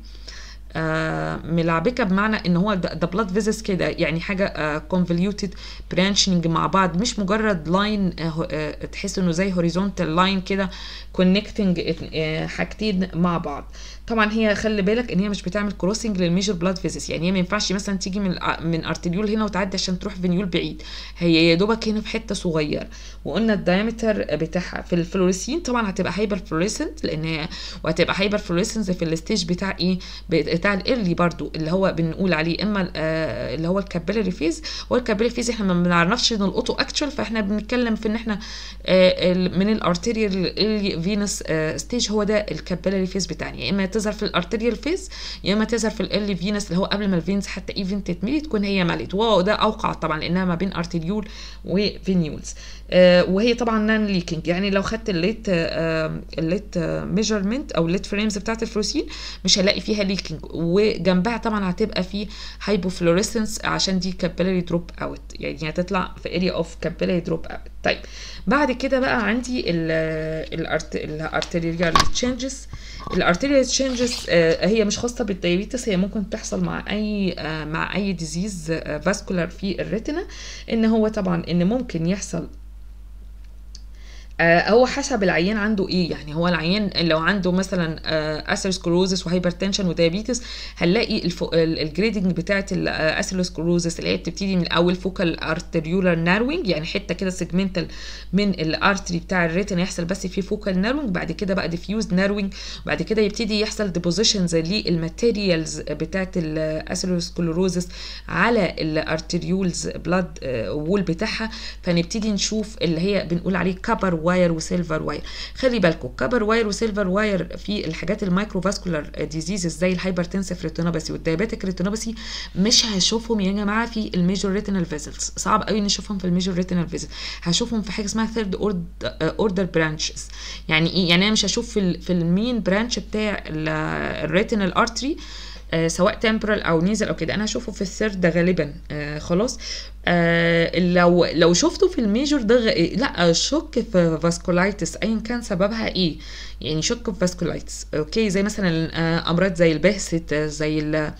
S1: آه ملعبكه بمعنى ان هو ده بلاد فيزس كده يعني حاجه كونفوليوتد برانشنج مع بعض مش مجرد لاين تحس انه زي هوريزونتال لاين كده كونكتنج حاجتين مع بعض طبعا هي خلي بالك ان هي مش بتعمل كروسنج للميجر بلاد فيزس يعني هي ما ينفعش مثلا تيجي من الأ- من ارتريول هنا وتعدي عشان تروح فينيول بعيد هي يا دوبك هنا في حته صغيره وقلنا الدايمتر بتاعها في الفلوريسين طبعا هتبقى هايبر فلوريسنت لان هي وهتبقى هايبر فلوريسنس في الستيج بتاع ايه بتاع الايرلي برضو اللي هو بنقول عليه اما آه، اللي هو الكابيلاري فيز هو الكابيلاري فيز احنا ما بنعرفش نلقطه اكتشوال فاحنا بنتكلم في ان احنا آه، ال- من الارتيريال فينس ستيج هو ده الكابيلاري فيز بتاعنا يا اما تظهر في الارتيريال فيز يا اما تظهر في الايرلي فينس اللي هو قبل ما الفينز حتى ايفن تتملي تكون هي ملت وهو ده اوقع طبعا لانها ما بين ارتريول وفينيولز آه، وهي طبعا نان ليكينج يعني لو خدت الليت آه، الليت ميجرمنت او الليت فريمز بتاعت الفلوسين مش هلاقي فيها ليكينج وجنبها طبعا هتبقى في هايبوفلوريسنس عشان دي كابيلاري دروب اوت يعني هتطلع في اريا اوف كابيلاري دروب اوت طيب بعد كده بقى عندي الارتريال تشينجز الارتيريال تشينجز هي مش خاصه بالدايابيتس هي ممكن تحصل مع اي آه، مع اي ديزيز فاسكولار في الريتنا ان هو طبعا ان ممكن يحصل آه، هو حسب العيان عنده ايه يعني هو العيان لو عنده مثلا اثيروسكلوزس وهايبرتنشن ودايابيتس هنلاقي الجريدنج بتاعه الاثيروسكلوزس اللي هي بتبتدي من اول فوكال ارتريولار ناروينج يعني حته كده سيجمنتال من الارتري بتاع الريتنا يحصل بس في فوكال ناروينج بعد كده بقى ديفيوز ناروينج بعد كده يبتدي يحصل ديبوزيشنز للماتيريالز بتاعه الاثيروسكلوروزس على الارتريولز بلاد وول بتاعها فنبتدي نشوف اللي هي بنقول عليه كبر واير وسيلفر واير خلي بالكم كبر واير وسيلفر واير في الحاجات المايكروفاسكولار ديزيزز زي الهايبرتنسيف ريتينوباثي والدايابيتيك ريتينوباثي مش هشوفهم يا جماعه في الميجور ريتينال فيزلز صعب قوي نشوفهم في الميجور ريتينال فيزل هشوفهم في حاجه اسمها ثيرد اوردر برانشز يعني ايه يعني انا مش هشوف في ال في المين برانش بتاع الريتينال ارتري آه سواء تمبرال او نيزل او كده انا هشوفه في الثيرد ده غالبا آه خلاص آه لو لو شفته في الميجور ده غ... لا شك في فاسكولايتس ايا كان سببها ايه يعني شك في فاسكولايتس اوكي زي مثلا آه امراض زي البهست زي ال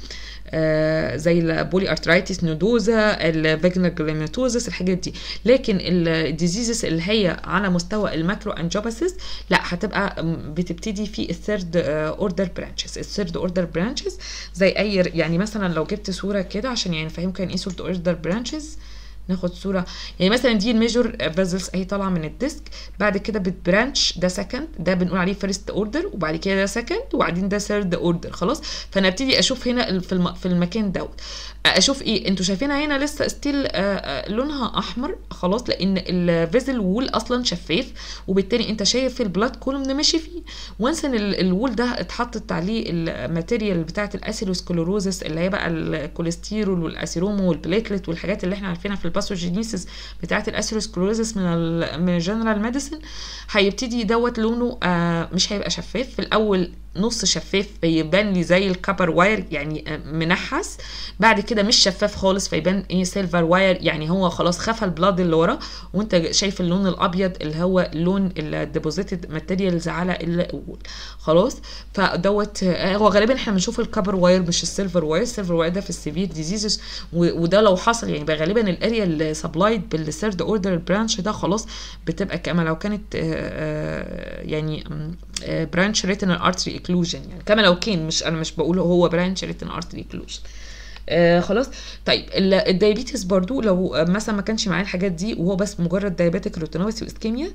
S1: آه زي البولي ارترايتس نودوزا الفيجنال جليماتوزس الحاجات دي لكن الديزيزز اللي هي على مستوى الماكرو انجوباسيس لا هتبقى م- بتبتدي في الثيرد اوردر برانشز الثيرد اوردر برانشز زي اي يعني مثلا لو جبت صوره كده عشان يعني نفهمكم يعني ايه ثيرد اوردر برانشز ناخد صوره يعني مثلا دي الميجور فيزلز اهي طالعه من الديسك بعد كده بتبرانش ده سكند ده بنقول عليه فيرست اوردر وبعد كده ده سكند وبعدين ده ثيرد اوردر خلاص فانا ابتدي اشوف هنا ال- في الم... في المكان دوت اشوف ايه انتوا شايفينها هنا لسه ستيل لونها احمر خلاص لان الفيزل وول اصلا شفاف وبالتالي انت شايف البلاد كولوم ماشي فيه وانس ان ال- الوول ده اتحطت عليه الماتيريال بتاعه الاسيروسكلوروزس اللي هي بقى الكوليسترول والاسيروما والبليتلت والحاجات اللي احنا عارفينها في الباثوجينيسيس بتاعه الاسيروسكلوروزس من ال من الجنرال ميديسن هيبتدي دوت لونه آه مش هيبقى شفاف في الاول نص شفاف فيبان لي زي الكبر واير يعني آه، منحس بعد كده مش شفاف خالص فيبان ايه سيلفر واير يعني هو خلاص خفى البلاد اللي ورا وانت شايف اللون الابيض اللي هو لون الديبوزيتد ماتيريالز على الوول خلاص فدوت آه، هو غالبا احنا بنشوف الكبر واير مش السيلفر واير السيلفر واير ده في السيفير ديزيزز وده لو حصل يعني بقى غالبا الاريا اللي سبلايد بالثيرد اوردر برانش ده خلاص بتبقى كما لو كانت آه، آه، يعني برانش ريتينال ارتري اكلوجن يعني كما لو كان مش انا مش بقول هو برانش ريتينال ارتري اكلوجن آه خلاص طيب ال- الدايابيتس برضو لو آه، مثلا ما كانش معاه الحاجات دي وهو بس مجرد دايابيتك روتينوباثي واسكيميا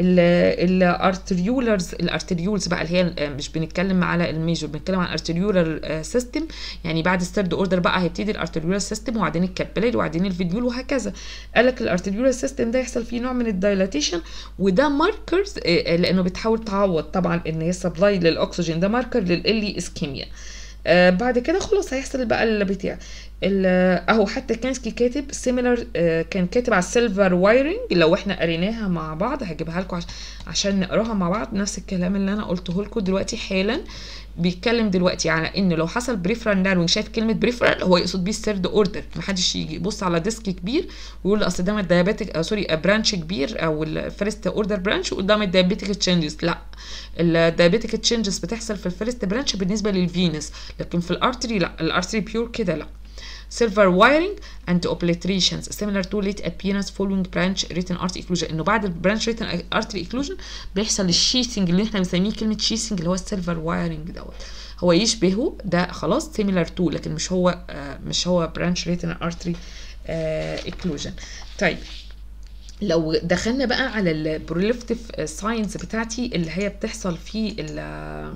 S1: الارتريولرز الارتريولز بقى اللي هي آه، مش بنتكلم على الميجور بنتكلم عن الارتريولر سيستم يعني بعد الثيرد اوردر بقى هيبتدي الارتريولر سيستم وبعدين الكابيلاري وبعدين الفيديول وهكذا قال لك الارتريولر سيستم ده يحصل فيه نوع من الدايلاتيشن وده ماركرز لانه بتحاول تعوض طبعا ان هي سبلاي للاكسجين ده ماركر للالي اسكيميا آه بعد كده خلاص هيحصل بقى البتاع ال- اهو حتى كانسكي كاتب سيميلر كان كاتب على السيلفر وايرنج لو احنا قريناها مع بعض هجيبها لكم عش- عشان نقراها مع بعض نفس الكلام اللي انا قلته لكم دلوقتي حالا بيتكلم دلوقتي على ان لو حصل بريفرال نارونج شايف كلمه بريفرال هو يقصد بيه الثيرد اوردر محدش يجي يبص على ديسك كبير ويقول اصل ده الديابيتك سوري برانش كبير او الفيرست اوردر برانش وقدام الديابيتك تشينجز لا الديابيتك تشينجز بتحصل في الفيرست برانش بالنسبه للفينس لكن في الارتري لا الارتري بيور كده لا silver wiring and obliterations similar to late appearance following branch written artery occlusion انه بعد البرانش written artery occlusion بيحصل الشيسنج اللي احنا بنسميه كلمه شيسنج اللي هو السيلفر وايرنج دوت هو يشبهه ده خلاص similar to لكن مش هو آه مش هو branch written artery آه occlusion طيب لو دخلنا بقى على البروليفتيف ساينس بتاعتي اللي هي بتحصل في ال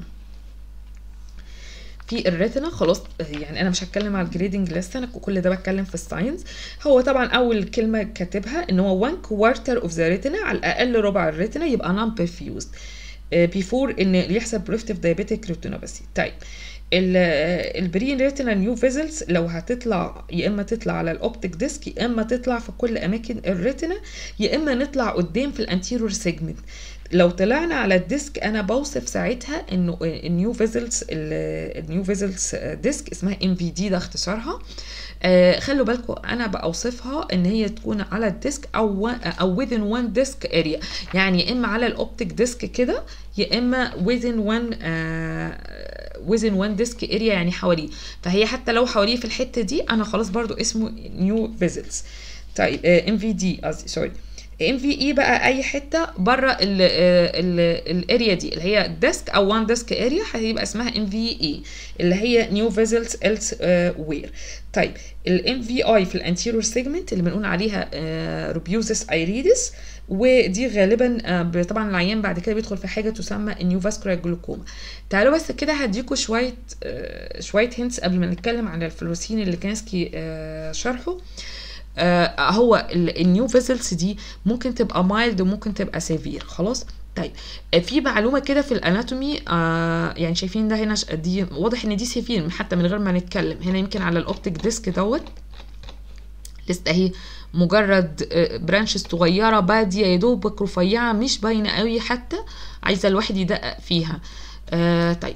S1: في الريتنا خلاص يعني انا مش هتكلم على الجريدنج لسه انا كل ده بتكلم في الساينس هو طبعا اول كلمه كاتبها ان هو 1 كوارتر اوف ذا ريتنا على الاقل ربع الريتنا يبقى نون بيرفيوزد بيفور ان يحصل بريفتيف دايابيتك ريتينوباثي طيب البرين ريتنا نيو فيزلز لو هتطلع يا اما تطلع على الاوبتيك ديسك يا اما تطلع في كل اماكن الريتنا يا اما نطلع قدام في الانتيرور سيجمنت لو طلعنا على الديسك انا بوصف ساعتها انه النيو فيزلز النيو فيزلز ديسك اسمها ام في دي ده اختصارها آه خلوا بالكم انا بوصفها ان هي تكون على الديسك او او within one disk area يعني يا اما على الاوبتيك ديسك كده يا اما within one آه within one disk area يعني حواليه فهي حتى لو حواليه في الحته دي انا خلاص برضو اسمه نيو فيزلز طيب ام في دي قصدي سوري ام في اي بقى اي حته بره الاريا دي اللي هي ديسك او وان ديسك اريا هيبقى اسمها ام في اي اللي هي نيو فيزلز ايلس وير طيب الام في اي في الانتيرور سيجمنت اللي بنقول عليها روبيوزس ايريدس ودي غالبا طبعا العيان بعد كده بيدخل في حاجه تسمى النيو فاسكولار جلوكوما تعالوا بس كده هديكوا شويه شويه هنتس قبل ما نتكلم عن الفلوسين اللي كانسكي شرحه آه هو النيو فيزلز دي ممكن تبقى مايلد وممكن تبقى سيفير خلاص طيب في معلومه كده في الاناتومي آه يعني شايفين ده هنا دي واضح ان دي سيفير حتى من غير ما نتكلم هنا يمكن على الاوبتيك ديسك دوت لسه اهي مجرد برانش صغيره باديه يا دوبك رفيعه مش باينه قوي حتى عايزه الواحد يدقق فيها آه طيب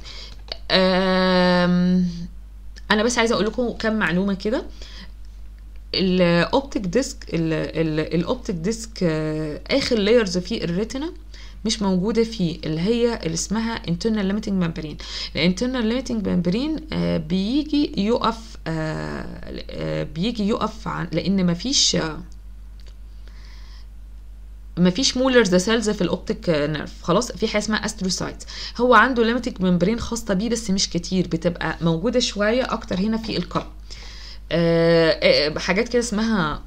S1: آه انا بس عايزه اقول لكم كم معلومه كده الاوبتيك ديسك الاوبتيك ديسك اخر لايرز في الريتنا مش موجوده فيه اللي هي اللي اسمها internal limiting membrane الانترنال limiting membrane آه بيجي يقف آه آه بيجي يقف عن لان مفيش آه مفيش مولرز سيلز في الاوبتيك نيرف خلاص في حاجه اسمها استروسايت هو عنده ليميتنج ممبرين خاصه بيه بس مش كتير بتبقى موجوده شويه اكتر هنا في القلب آه حاجات كده اسمها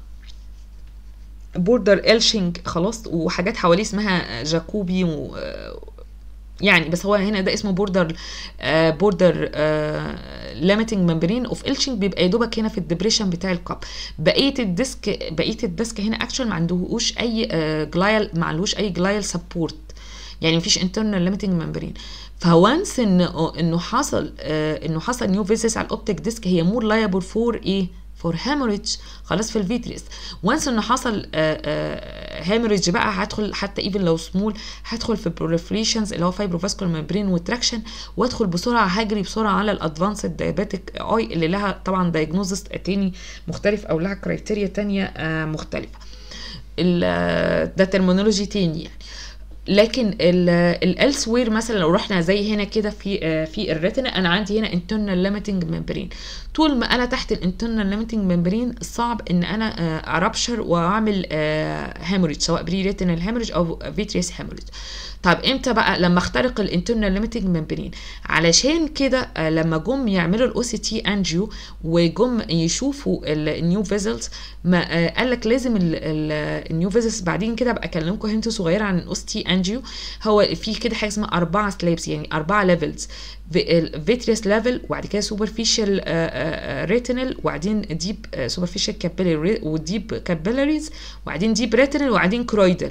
S1: بوردر الشنج خلاص وحاجات حواليه اسمها جاكوبي و يعني بس هو هنا ده اسمه بوردر بوردر ليميتنج ممبرين اوف الشنج بيبقى يا دوبك هنا في الدبريشن بتاع القب بقيه الديسك بقيه الديسك هنا اكشن ما عندهوش اي جلايل ما عندهوش اي جلايل سبورت يعني مفيش انترنال ليميتنج ممبرين فوانس ان انه حصل انه حصل نيو فيزيس على الاوبتيك ديسك هي مور لايبل فور ايه فور هاموريدج خلاص في الفيتريس وانس انه حصل هاموريدج بقى هدخل حتى ايفن لو سمول هدخل في بروليفريشنز اللي هو فايبروفاسكولار ممبرين وتراكشن وادخل بسرعه هجري بسرعه على الادفانسد دايابيتك اي اللي لها طبعا دايجنوزس تاني مختلف او لها كرايتيريا تانية مختلفه ده ترمينولوجي تاني يعني لكن الالس وير مثلا لو رحنا زي هنا كده في في الريتنا انا عندي هنا انترنال ليميتنج ممبرين طول ما انا تحت الانترنال ليميتنج ممبرين صعب ان انا اربشر واعمل هيموريج سواء بري ريتنال هيموريج او فيتريس هيموريج طب امتى بقى لما اخترق الانترنال ليميتنج ممبرين علشان كده لما جم يعملوا الاو سي تي انجيو وجم يشوفوا النيو فيزلز ما قال لك لازم النيو فيزلز بعدين كده ابقى اكلمكم هنت صغيره عن الاو سي تي انجيو هو في كده حاجه اسمها اربعه سلابس يعني اربعه ليفلز فيتريس ليفل وبعد كده سوبرفيشال ريتينال وبعدين ديب سوبرفيشال كابيلاري وديب كابيلاريز وبعدين ديب ريتينال وبعدين كرويدال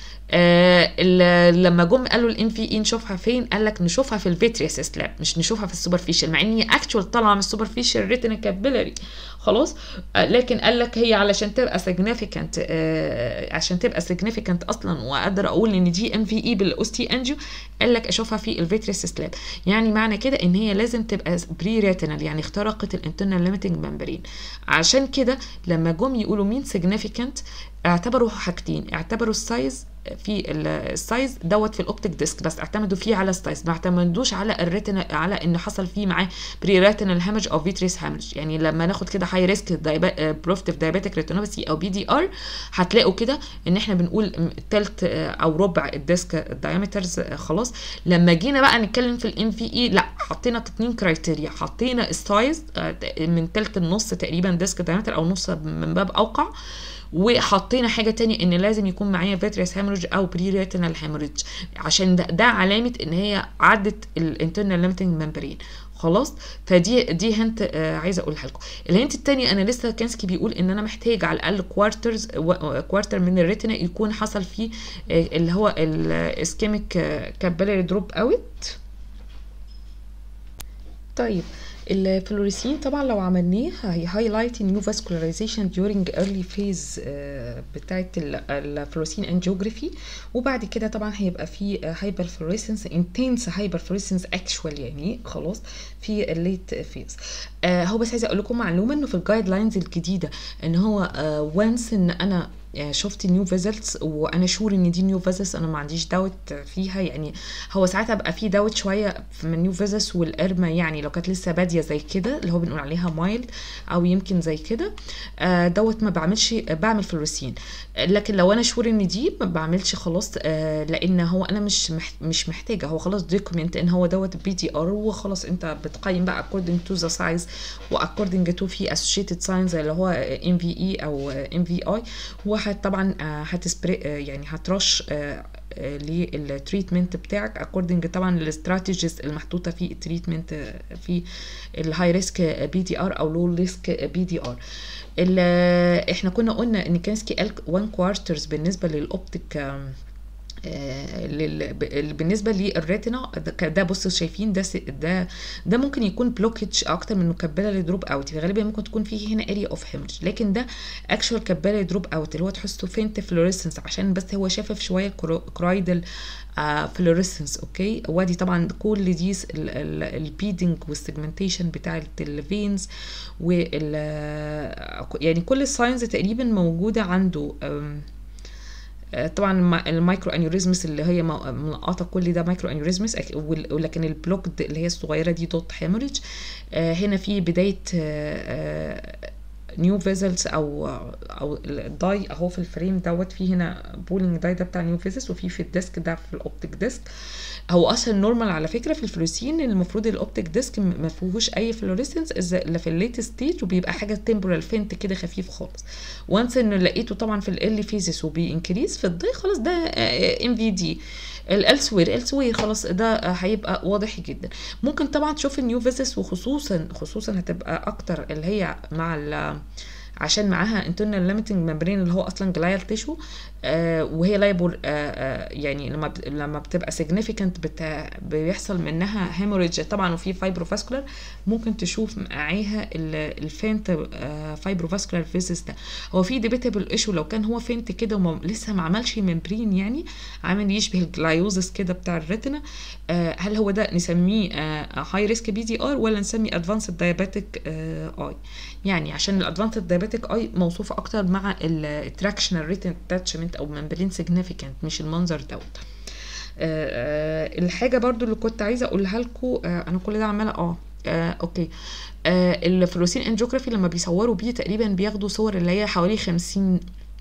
S1: آه لما جم قالوا الام في اي نشوفها فين قال لك نشوفها في الفيتريس سلاب مش نشوفها في السوبرفيشال مع ان هي اكشوال طالعه من السوبرفيشال ريتنا كابيلاري خلاص آه لكن قال لك هي علشان تبقى سيجنيفيكانت آه عشان تبقى سيجنيفيكانت اصلا واقدر اقول ان دي ام في اي بالاوستي انجيو قال لك اشوفها في الفيتريس سلاب يعني معنى كده ان هي لازم تبقى بري ريتينال يعني اخترقت الانترنال ليميتنج ممبرين عشان كده لما جم يقولوا مين سيجنيفيكانت اعتبروا حاجتين اعتبروا السايز في السايز دوت في الاوبتيك ديسك بس اعتمدوا فيه على السايز ما اعتمدوش على الريتنا على ان حصل فيه معاه بري ريتينال هامج او فيتريس هامج يعني لما ناخد كده هاي ريسك بروفتيف دايابيتك ريتينوباثي او بي دي ار هتلاقوا كده ان احنا بنقول تلت او ربع الديسك الدايمترز خلاص لما جينا بقى نتكلم في الام في اي لا حطينا اتنين كرايتيريا حطينا السايز من تلت النص تقريبا ديسك دايمتر او نص من باب اوقع وحطينا حاجه تانية ان لازم يكون معايا فيتريس هاموريج او بري ريتينال هاموريج عشان ده, ده علامه ان هي عدت الانترنال ليميتنج ممبرين خلاص فدي دي هنت آه عايزه اقولها لكم الهنت التاني انا لسه كانسكي بيقول ان انا محتاج على الاقل كوارترز كوارتر من الريتنا يكون حصل فيه آه اللي هو الاسكيميك كابيلاري دروب اوت طيب الفلوريسين طبعا لو عملناه هي هايلايت نيو فاسكولاريزيشن ديورنج ايرلي فيز بتاعه الفلوريسين انجيوجرافي وبعد كده طبعا هيبقى في هايبر فلوريسنس انتنس هايبر فلوريسنس اكشوال يعني خلاص في الليت فيز آه هو بس عايزه اقول لكم معلومه انه في الجايد لاينز الجديده ان هو وانس ان انا شفت نيو فيزلز وانا شور ان دي نيو فيزلز انا ما عنديش داوت فيها يعني هو ساعات ابقى في داوت شويه من نيو فيزلز والارما يعني لو كانت لسه باديه زي كده اللي هو بنقول عليها مايلد او يمكن زي كده دوت ما بعملش بعمل فلوريسين لكن لو انا شور ان دي ما بعملش خلاص لان هو انا مش مش محتاجه هو خلاص دوكيمنت ان هو دوت بي دي ار وخلاص انت بتقيم بقى according to the size و according to في associated signs اللي هو ام في اي او ام في اي وهت طبعا هتسبري يعني هترش للتريتمنت بتاعك اكوردنج طبعا للاستراتيجيز المحطوطه في التريتمنت في الهاي ريسك بي دي ار او لو ريسك بي دي ار احنا كنا قلنا ان كانسكي قال 1 كوارترز بالنسبه للاوبتيك بالنسبه للريتنا ده بصوا شايفين ده ده ده ممكن يكون بلوكج اكتر من كابيلاري دروب اوت غالبا ممكن تكون فيه هنا اريا اوف هيمرج لكن ده اكشوال كابيلاري دروب اوت اللي هو تحسه فينت فلوريسنس عشان بس هو شافف شويه كرايدل فلوريسنس اوكي وادي طبعا كل دي البيدنج والسيجمنتيشن بتاعه الفينز وال يعني كل الساينز تقريبا موجوده عنده آه، طبعا الم- المايكرو انيوريزمس اللي هي مو- منقطه كل ده مايكرو انيوريزمس أك- وال- ولكن البلوكد اللي هي الصغيره دي دوت هيموريج هنا في بدايه نيو فيزلز او او الداي اهو في الفريم دوت في هنا بولينج داي ده بتاع نيو فيزلز وفي في الديسك ده في الاوبتيك ديسك هو اصلا نورمال على فكره في الفلوسين المفروض الاوبتيك ديسك م- ما فيهوش اي فلوريسنس الا في الليت ستيج وبيبقى حاجه تمبورال فينت كده خفيف خالص وانس ان لقيته طبعا في الايرلي فيزز وبينكريز في الضي خلاص ده ام في دي الالسوير السوير خلاص ده آه، هيبقى واضح جدا ممكن طبعا تشوف النيو فيزس وخصوصا خصوصا هتبقى اكتر اللي هي مع ال عشان معاها internal limiting membrane اللي هو اصلا جلايال تيشو آه وهي لايبل آه آه يعني لما ب- لما بتبقى significant بتا بيحصل منها hemorrhage طبعا وفي فايبروفاسكولار ممكن تشوف معاها الفينت فايبروفاسكولار فيزس ده هو في ديبيتابل ايشو لو كان هو فينت كده وما لسه ما عملش ممبرين يعني عامل يشبه الجلايوزس كده بتاع الريتنا آه هل هو ده نسميه هاي ريسك بي دي ار ولا نسميه ادفانسد دايابيتك اي يعني عشان الادفانسد دايابيتك اي موصوفه اكتر مع التراكشنال ريتن اتاتشمنت او ممبرين سيجنيفيكانت مش المنظر دوت آه، آه، الحاجه برضو اللي كنت عايزه اقولها لكم انا كل ده عماله اه آه، اوكي آه الفلوسين انجيوجرافي لما بيصوروا بيه تقريبا بياخدوا صور اللي هي حوالي 50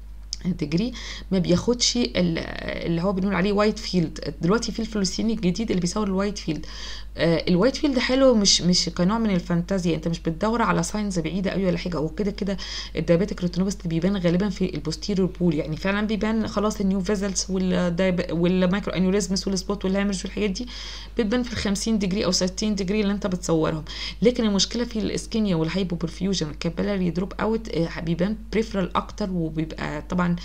S1: ديجري ما بياخدش ال- اللي هو بنقول عليه وايت فيلد دلوقتي في الفلوسين الجديد اللي بيصور الوايت فيلد آه الوايت فيلد حلو مش مش كنوع من الفانتازيا انت مش بتدور على ساينز بعيده قوي ولا حاجه هو كده كده الدايابيتك ريتينوباثي بيبان غالبا في البوستيريور بول يعني فعلا بيبان خلاص النيو فيزلز والمايكرو انيوريزمس والسبوت والهامرج والحاجات دي بتبان في ال 50 ديجري او 60 ديجري اللي انت بتصورهم لكن المشكله في الاسكيميا والهايبوبرفيوجن والكابيلاري دروب اوت آه، بيبان بريفرال اكتر وبيبقى طبعا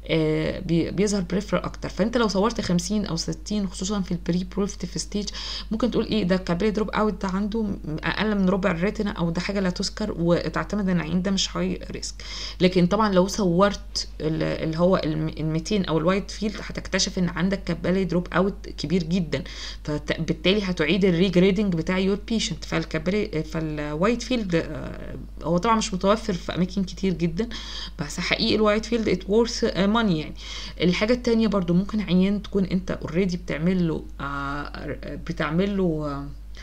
S1: آه، بي- بيظهر بريفرال اكتر فانت لو صورت 50 او 60 خصوصا في البري بروفتيف ستيج ممكن تقول ايه ده كابيلاري دروب اوت ده عنده اقل من ربع الريتنا او ده حاجه لا تذكر وتعتمد ان العين ده مش هاي ريسك لكن طبعا لو صورت ال- اللي هو ال 200 او الوايت فيلد هتكتشف ان عندك كابيلاري دروب اوت كبير جدا فبالتالي هتعيد الريجريدنج بتاع يور بيشنت فالكابيلاري فالوايت فيلد آه، هو طبعا مش متوفر في اماكن كتير جدا بس حقيقي الوايت فيلد ات وورث ماني يعني الحاجه التانية برضو ممكن عيان تكون انت اوريدي بتعمل له آه، بتعمل له آه،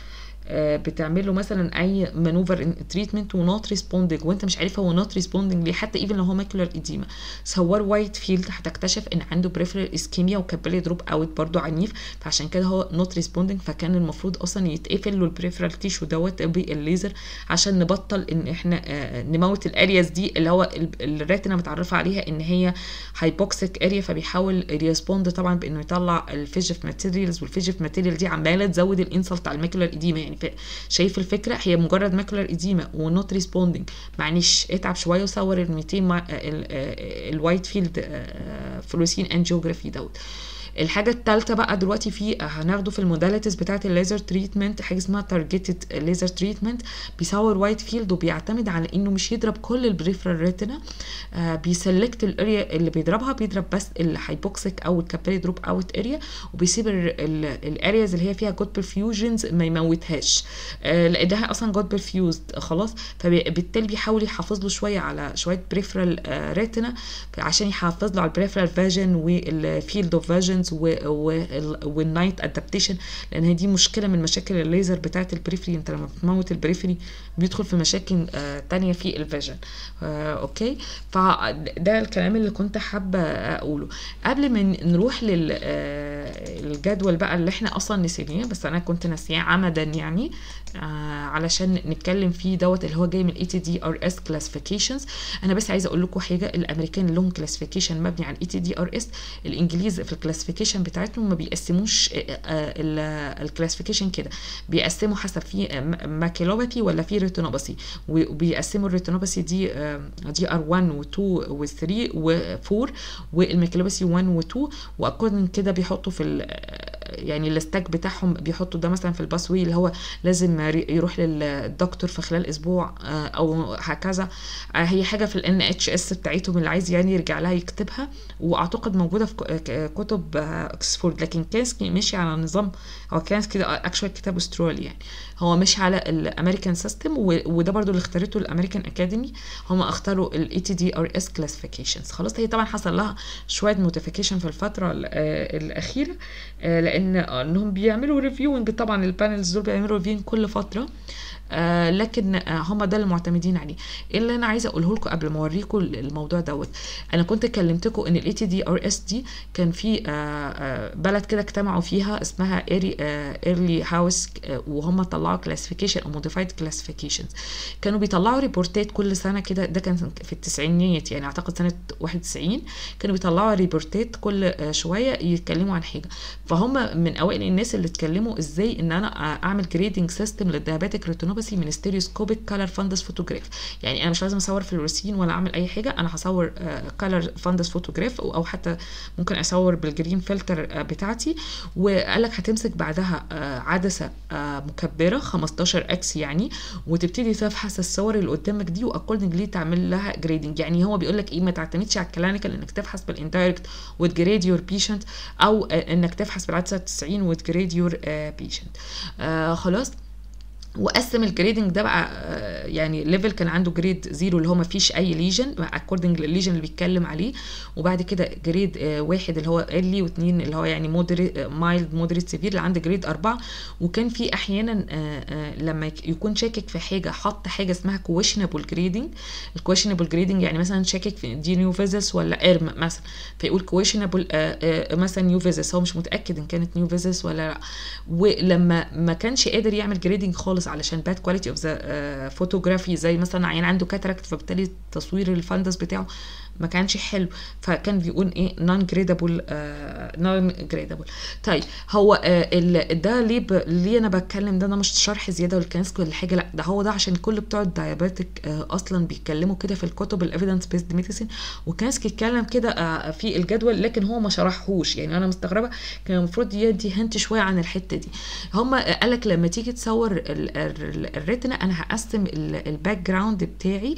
S1: آه، بتعمل له مثلا اي مانوفر تريتمنت ونوت ريسبوندنج وانت مش عارف هو نوت ريسبوندنج ليه حتى ايفن لو هو ماكولار ايديما صور وايت فيلد هتكتشف ان عنده بريفرال اسكيميا وكابيلي دروب اوت برضو عنيف فعشان كده هو نوت ريسبوندنج فكان المفروض اصلا يتقفل له البريفرال تيشو دوت بالليزر عشان نبطل ان احنا آه، نموت الارياز دي اللي هو ال- الريتنا متعرفه عليها ان هي هايبوكسيك اريا فبيحاول يريسبوند طبعا بانه يطلع الفيجف ماتيريالز والفيجف ماتيريال دي عماله تزود الانسلت على الماكولار ايديما يعني ف- شايف الفكره هي مجرد ماكولار ايديما ونوت ريسبوندنج معلش اتعب شويه وصور ال 200 مع- ال- ال- الوايت فيلد فلوسين انجيوجرافي دوت الحاجه الثالثه بقى دلوقتي في هناخده في الموداليتيز بتاعه الليزر تريتمنت حاجه اسمها تارجتد ليزر تريتمنت بيصور وايت فيلد وبيعتمد على انه مش يضرب كل البريفرال ريتنا آه بيسلكت الاريا اللي بيضربها بيضرب بس الهايبوكسيك او الكابيلي دروب اوت اريا وبيسيب الارياز اللي هي فيها جود برفيوجنز ما يموتهاش آه لانها اصلا جود برفيوزد خلاص فبالتالي بيحاول يحافظ له شويه على شويه بريفرال ريتنا عشان يحافظ له على البريفرال فيجن والفيلد اوف فيجنز والنايت ادابتيشن لان هي دي مشكله من مشاكل الليزر بتاعه البريفري انت لما بتموت البريفري بيدخل في مشاكل آه تانية في الفيجن آه اوكي فده الكلام اللي كنت حابه اقوله قبل ما نروح للجدول بقى اللي احنا اصلا نسيناه بس انا كنت ناسياه عمدا يعني آه علشان نتكلم فيه دوت اللي هو جاي من اي تي دي ار اس كلاسيفيكيشنز انا بس عايزه اقول لكم حاجه الامريكان لهم كلاسيفيكيشن مبني على اي تي دي ار اس الانجليز في الكلاسيفيكيشن بتاعتهم ما بيقسموش الكلاسيفيكيشن كده بيقسموا حسب في ماكيلوباثي ولا في ريتينوباثي وبيقسموا الريتينوباثي دي دي ار 1 و2 و3 و4 والماكيلوباثي 1 و2 واكوردنج كده بيحطوا في يعني الاستاك بتاعهم بيحطوا ده مثلا في الباسوي اللي هو لازم يروح للدكتور في خلال اسبوع آه، او هكذا آه، هي حاجه في الان اتش اس بتاعتهم اللي عايز يعني يرجع لها يكتبها واعتقد موجوده في كتب اكسفورد لكن كانسكي مشي على نظام هو كانسكي ده اكشوال كتاب استرالي يعني هو مش على الامريكان سيستم وده برضو اللي اختارته الامريكان اكاديمي هم اختاروا الاي تي دي ار اس كلاسيفيكيشنز خلاص هي طبعا حصل لها شويه موتيفيكيشن في الفتره الاخيره لان انهم بيعملوا ريفيوينج طبعا البانلز دول بيعملوا ريفيوينج كل فتره آه لكن آه هم ده اللي معتمدين عليه ايه اللي انا عايزه اقوله لكم قبل ما اوريكم الموضوع دوت انا كنت كلمتكم ان الاي تي دي ار اس دي كان في آه آه بلد كده اجتمعوا فيها اسمها ايري آه ايرلي هاوس آه وهم طلعوا كلاسيفيكيشن او موديفايد كلاسيفيكيشنز كانوا بيطلعوا ريبورتات كل سنه كده ده كان في التسعينيات يعني اعتقد سنه 91 كانوا بيطلعوا ريبورتات كل آه شويه يتكلموا عن حاجه فهم من اوائل الناس اللي اتكلموا ازاي ان انا اعمل جريدنج سيستم للديابيتك ريتينوباثي من ستيريوسكوبيك كالر فاندس فوتوجراف يعني انا مش لازم اصور في الروسين ولا اعمل اي حاجه انا هصور كالر فاندس فوتوجراف او حتى ممكن اصور بالجرين فلتر بتاعتي وقال لك هتمسك بعدها عدسه مكبره 15 اكس يعني وتبتدي تفحص الصور اللي قدامك دي واكوردنجلي تعمل لها جريدنج يعني هو بيقول لك ايه ما تعتمدش على الكلينيكال انك تفحص بالاندايركت وتجريد يور بيشنت او انك تفحص بالعدسه 90 وتجريد يور بيشنت خلاص وقسم الجريدنج ده بقى يعني ليفل كان عنده جريد زيرو اللي هو ما فيش اي ليجن اكوردنج للليجن اللي بيتكلم عليه وبعد كده جريد واحد اللي هو ايرلي واثنين اللي هو يعني مودريت مايلد مودريت سيفير اللي عنده جريد اربعه وكان في احيانا لما يكون شاكك في حاجه حط حاجه اسمها كويشنبل جريدنج الكويشنبل جريدنج يعني مثلا شاكك في دي نيو فيزس ولا ايرم مثلا فيقول كويشنبل مثلا نيو فيزس هو مش متاكد ان كانت نيو فيزس ولا لا ولما ما كانش قادر يعمل جريدنج خالص علشان باد كواليتي اوف ذا فوتوغرافي زي مثلا عيان عنده كاتراكت فبالتالي تصوير الفندس بتاعه ما كانش حلو فكان بيقول ايه نون جريدابل نون جريدابل طيب هو آه ده ليه ب... ليه انا بتكلم ده انا مش شرح زياده والكنسك ولا حاجه لا ده هو ده عشان كل بتوع الدايابيتك آه اصلا بيتكلموا كده في الكتب الايفيدنس بيست ميديسين وكنسك اتكلم كده آه في الجدول لكن هو ما شرحهوش يعني انا مستغربه كان المفروض يدي هنت شويه عن الحته دي هم قال لك لما تيجي تصور الريتنا انا هقسم الباك جراوند بتاعي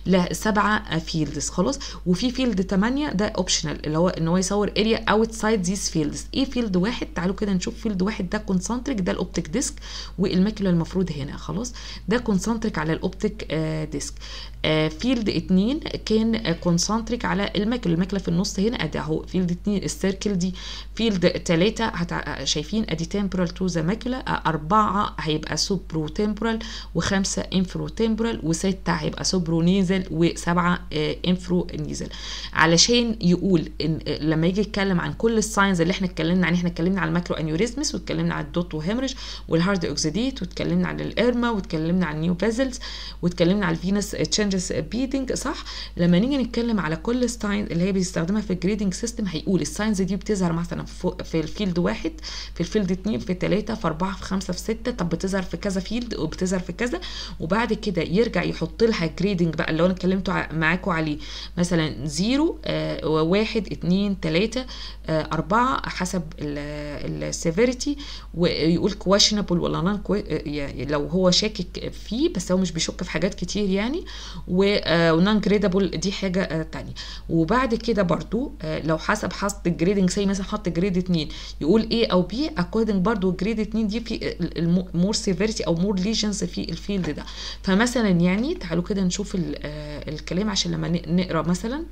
S1: لسبعه فيلدز خلاص وفي فيلد 8 ده اوبشنال اللي هو ان هو يصور اريا اوتسايد ذيس فيلدز ايه فيلد واحد تعالوا كده نشوف فيلد واحد ده كونسنتريك ده الاوبتيك ديسك والماكيولا المفروض هنا خلاص ده كونسنتريك على الاوبتيك آه ديسك آه فيلد 2 كان كونسنتريك على الماكيولا الماكيولا في النص هنا ادي اهو فيلد 2 السيركل دي فيلد 3 هتع... شايفين ادي تمبرال تو ذا ماكيولا أربعة هيبقى سوبرو تمبرال وخمسة انفرو تمبرال وستة هيبقى سوبرو نيزل وسبعة آه انفرو نيزل علشان يقول إن لما يجي يتكلم عن كل الساينز اللي احنا اتكلمنا عن احنا اتكلمنا على الماكرو انيوريزمس واتكلمنا على الدوت وهيمرج والهارد اوكسيديت واتكلمنا على الارما واتكلمنا على النيو بازلز واتكلمنا على الفينس تشينجز بيدنج صح لما نيجي نتكلم على كل الساينز اللي هي بيستخدمها في الجريدنج سيستم هيقول الساينز دي بتظهر مثلا في الفيلد واحد في الفيلد اتنين في تلاته في اربعه في خمسه في سته طب بتظهر في كذا فيلد وبتظهر في كذا وبعد كده يرجع يحط لها جريدنج بقى اللي انا اتكلمت معاكم عليه مثلا زيرو آه واحد اتنين تلاتة آه أربعة حسب السيفيريتي ويقول كواشنبل ولا نون يعني لو هو شاكك فيه بس هو مش بيشك في حاجات كتير يعني ونون جريدابل دي حاجة آه تانية وبعد كده برضو لو حسب حسب الجريدنج زي مثلا حط جريد اتنين يقول ايه او بي اكوردنج برضو جريد اتنين دي في مور سيفيريتي او مور ليجنز في الفيلد ده فمثلا يعني تعالوا كده نشوف الكلام عشان لما نقرا مثلا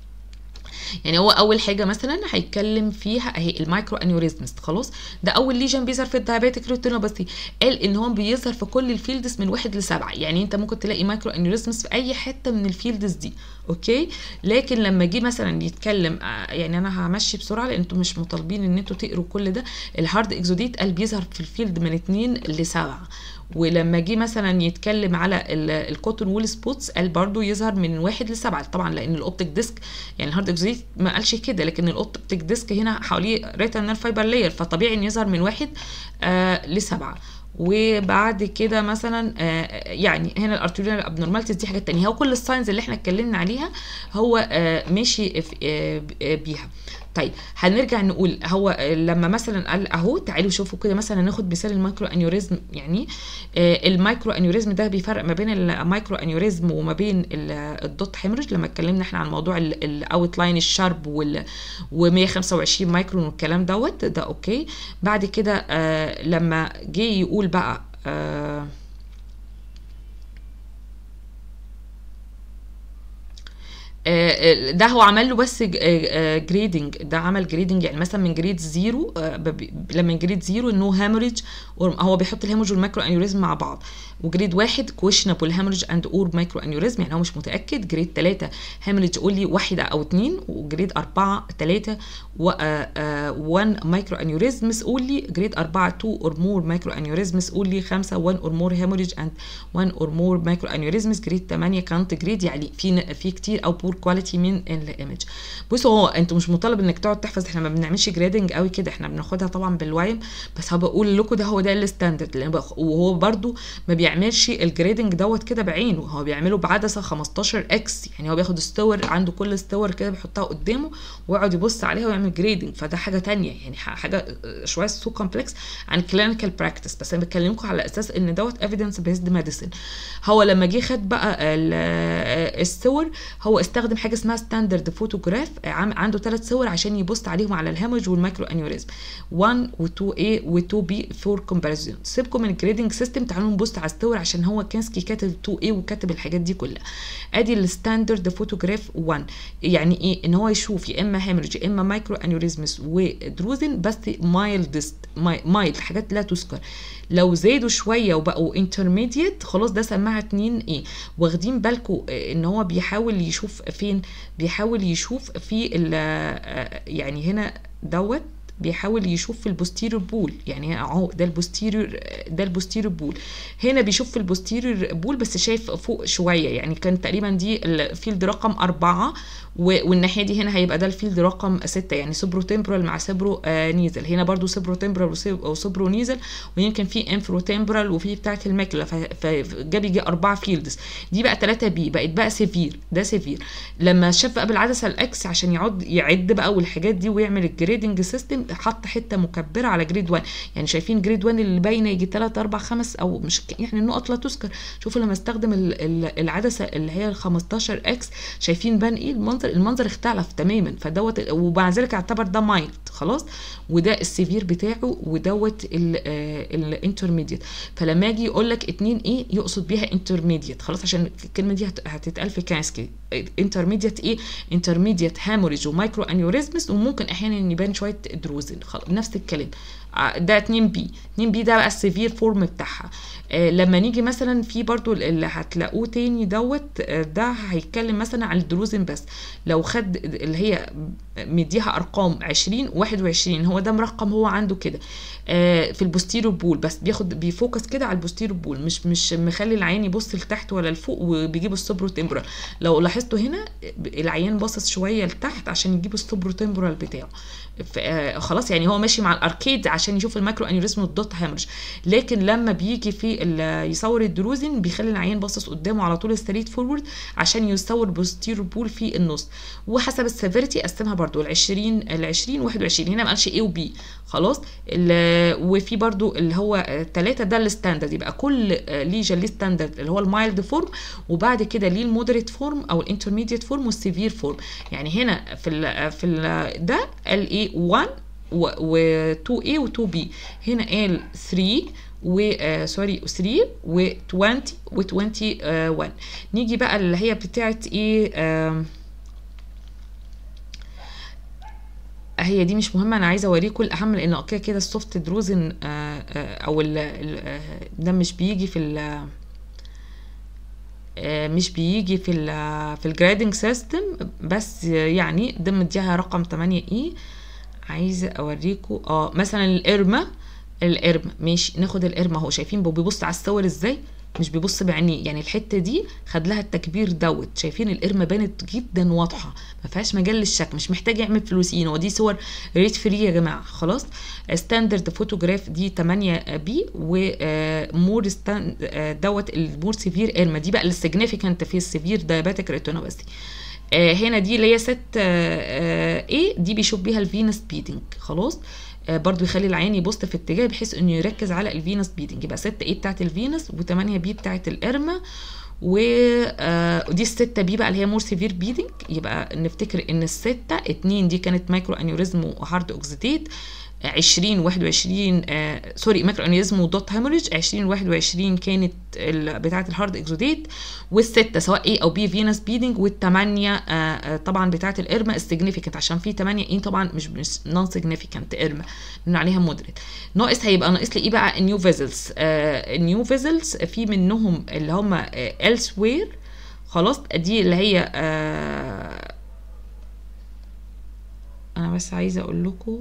S1: يعني هو اول حاجه مثلا هيتكلم فيها اهي المايكرو انيوريزمز خلاص ده اول ليجن بيظهر في الدايابيتك ريتينوباثي قال ان هو بيظهر في كل الفيلدز من واحد لسبعه يعني انت ممكن تلاقي مايكرو انيوريزمز في اي حته من الفيلدز دي اوكي لكن لما جه مثلا يتكلم يعني انا همشي بسرعه لان انتم مش مطالبين ان انتوا تقروا كل ده الهارد اكزوديت قال بيظهر في الفيلد من اتنين لسبعه ولما جه مثلا يتكلم على الكوتون وول سبوتس قال برضو يظهر من واحد لسبعه طبعا لان الاوبتيك ديسك يعني الهارد اكزوديت ما قالش كده لكن الاوبتيك ديسك هنا حواليه ريتنال فايبر لاير فطبيعي ان يظهر من واحد آه لسبعه وبعد كده مثلا آه يعني هنا الارتيريال ابنورماليتيز دي حاجات تانية هو كل الساينز اللي احنا اتكلمنا عليها هو آه ماشي آه بيها طيب هنرجع نقول هو لما مثلا قال اهو تعالوا شوفوا كده مثلا ناخد مثال المايكرو انيوريزم يعني آه المايكرو انيوريزم ده بيفرق ما بين المايكرو انيوريزم وما بين الدوت هيمرج لما اتكلمنا احنا عن موضوع الاوت لاين الشارب وال و125 مايكرون والكلام دوت ده اوكي بعد كده آه لما جه يقول بقى آه ده هو عمل له بس جريدنج ده عمل جريدنج يعني مثلا من جريد زيرو لما جريد زيرو انه هامرج هو بيحط الهامرج والمايكرو انيوريزم مع بعض وجريد واحد كويشنبل هامرج اند اور مايكرو انيوريزم يعني هو مش متاكد جريد ثلاثة هامرج اونلي واحده او اثنين وجريد أربعة ثلاثة و 1 مايكرو انيوريزمز اونلي جريد أربعة 2 اور مور مايكرو انيوريزمز اونلي خمسة 1 اور مور هامرج اند 1 اور مور مايكرو انيوريزمز جريد 8 كانت جريد يعني في في كتير او بور كواليتي من الايمج بصوا هو انتوا مش مطالب انك تقعد تحفظ احنا ما بنعملش جريدنج قوي كده احنا بناخدها طبعا بالوايم بس هو بقول لكم ده هو ده الستاندرد وهو برده ما بيعملش الجريدنج دوت كده بعينه هو بيعمله بعدسه 15 اكس يعني هو بياخد ستور عنده كل ستور كده بيحطها قدامه ويقعد يبص عليها ويعمل جريدنج فده حاجه تانية يعني حاجه شويه سو كومبلكس عن كلينيكال براكتس بس انا بكلمكم على اساس ان دوت ايفيدنس بيزد ميديسن هو لما جه خد بقى الصور هو استخدم حاجه اسمها ستاندرد فوتوجراف عنده ثلاث صور عشان يبص عليهم على الهامج والمايكرو انيوريزم 1 و2 a و2 b فور كومباريزون سيبكم من الجريدنج سيستم تعالوا نبص على الصور عشان هو كانسكي كاتب 2 a وكاتب الحاجات دي كلها ادي الستاندرد فوتوجراف 1 يعني ايه ان هو يشوف يا اما هامرج يا اما مايكرو انيوريزمز ودروزن بس مايلدست مايلد حاجات لا تذكر لو زادوا شويه وبقوا انترميديت خلاص ده سماها 2 ايه واخدين بالكم ان هو بيحاول يشوف فين بيحاول يشوف في يعني هنا دوت بيحاول يشوف في البوستيريور بول يعني اهو ده البوستيريور ده البوستيريور بول هنا بيشوف في البوستيريور بول بس شايف فوق شويه يعني كان تقريبا دي الفيلد رقم أربعة والناحيه دي هنا هيبقى ده الفيلد رقم ستة يعني سوبرو تمبرال مع سوبرو آه نيزل هنا برضو سوبرو تمبرال وسوبرو نيزل ويمكن في انفرو تمبرال وفي بتاعه الماكله فجاب يجي اربعه فيلدز دي بقى 3 بي بقت بقى سيفير ده سيفير لما شاف بقى بالعدسه الاكس عشان يقعد يعد بقى والحاجات دي ويعمل الجريدنج سيستم حط حته مكبره على جريد 1 يعني شايفين جريد 1 اللي باينه يجي 3 4 5 او مش يعني النقط لا تذكر شوفوا لما استخدم العدسه اللي هي ال 15 اكس شايفين بان ايه المنظر المنظر اختلف تماما فدوت ومع ذلك اعتبر ده مايلد خلاص وده السيفير بتاعه ودوت الانترميديت فلما اجي يقول لك 2 ايه يقصد بيها انترميديت خلاص عشان الكلمه دي هتتقال في كاسكي انترميديت ايه انترميديت هاموريج ومايكرو انيوريزمز وممكن احيانا يبان شويه دروزن نفس الكلام ده 2 بي 2 بي ده بقى السيفير فورم بتاعها آه لما نيجي مثلا في برضو اللي هتلاقوه تاني دوت آه ده هيتكلم مثلا عن الدروزن بس لو خد اللي هي مديها ارقام 20 21 هو ده مرقم هو عنده كده آه في البوستيرو بول بس بياخد بيفوكس كده على البوستيرو بول مش مش مخلي العين يبص لتحت ولا لفوق وبيجيب السوبرو تمبرال لو لاحظتوا هنا العيان باصص شويه لتحت عشان يجيب السوبرو تمبرال بتاعه آه خلاص يعني هو ماشي مع الاركيد عشان يشوف المايكرو انيوريزم والدوت هامرج لكن لما بيجي في يصور الدروزن بيخلي العيان باصص قدامه على طول ستريت فورورد عشان يصور بوستيرو بول في النص وحسب السيفيريتي قسمها برضو ال 20 ال 20 21 هنا ما قالش اي وبي خلاص وفي برضو اللي هو ثلاثة ده الستاندرد يبقى كل ليجن ليه ستاندرد اللي هو المايلد فورم وبعد كده ليه المودريت فورم او الانترميديت فورم والسيفير فورم يعني هنا في ال في ال ده قال ايه 1 و 2A و 2B هنا قال 3 و آه سوري 3 و 20 و 21 نيجي بقى اللي هي بتاعت ايه آه هي دي مش مهمه انا عايزه اوريكم الاهم لان كده كده السوفت دروزن آه او ال ال ده مش بيجي في ال مش بيجي في ال في الجرادنج سيستم بس يعني ده مديها رقم 8 اي عايزه اوريكم اه مثلا القرمه القرمه ماشي ناخد القرمه اهو شايفين بيبص على الصور ازاي مش بيبص بعينيه يعني الحته دي خد لها التكبير دوت شايفين القرمه بانت جدا واضحه ما فيهاش مجال للشك مش محتاج يعمل فلوسين هو دي صور ريت فري يا جماعه خلاص ستاندرد فوتوجراف دي 8 بي ومور دوت المور سيفير قرمه دي بقى السيجنيفيكانت في السيفير دايابيتك ريتينوباثي آه هنا دي اللي هي ست آه ايه دي بيشوف بيها الفينس بيدنج خلاص آه برضو يخلي العين يبص في اتجاه بحيث انه يركز على الفينس بيدنج يبقى 6 ايه بتاعت الفينس و8 بي بتاعت الارما و آه ودي الستة بي بقى اللي هي مور سيفير بيدنج يبقى نفتكر ان الستة اتنين دي كانت مايكرو انيوريزم وهارد اوكسيديت 20 21 آه سوري مايكرو انيوريزم ودوت هيموريج 20 21 كانت بتاعه الهارد اكزوديت والسته سواء اي او بي فينس بيدنج والثمانيه آه طبعا بتاعه الارما السيجنيفيكانت عشان في 8 اي طبعا مش مش نون سيجنيفيكانت ارما لان عليها مودريت ناقص هيبقى ناقص لي ايه بقى النيو فيزلز آه النيو فيزلز في منهم اللي هم الس وير خلاص دي اللي هي آه انا بس عايزه اقول لكم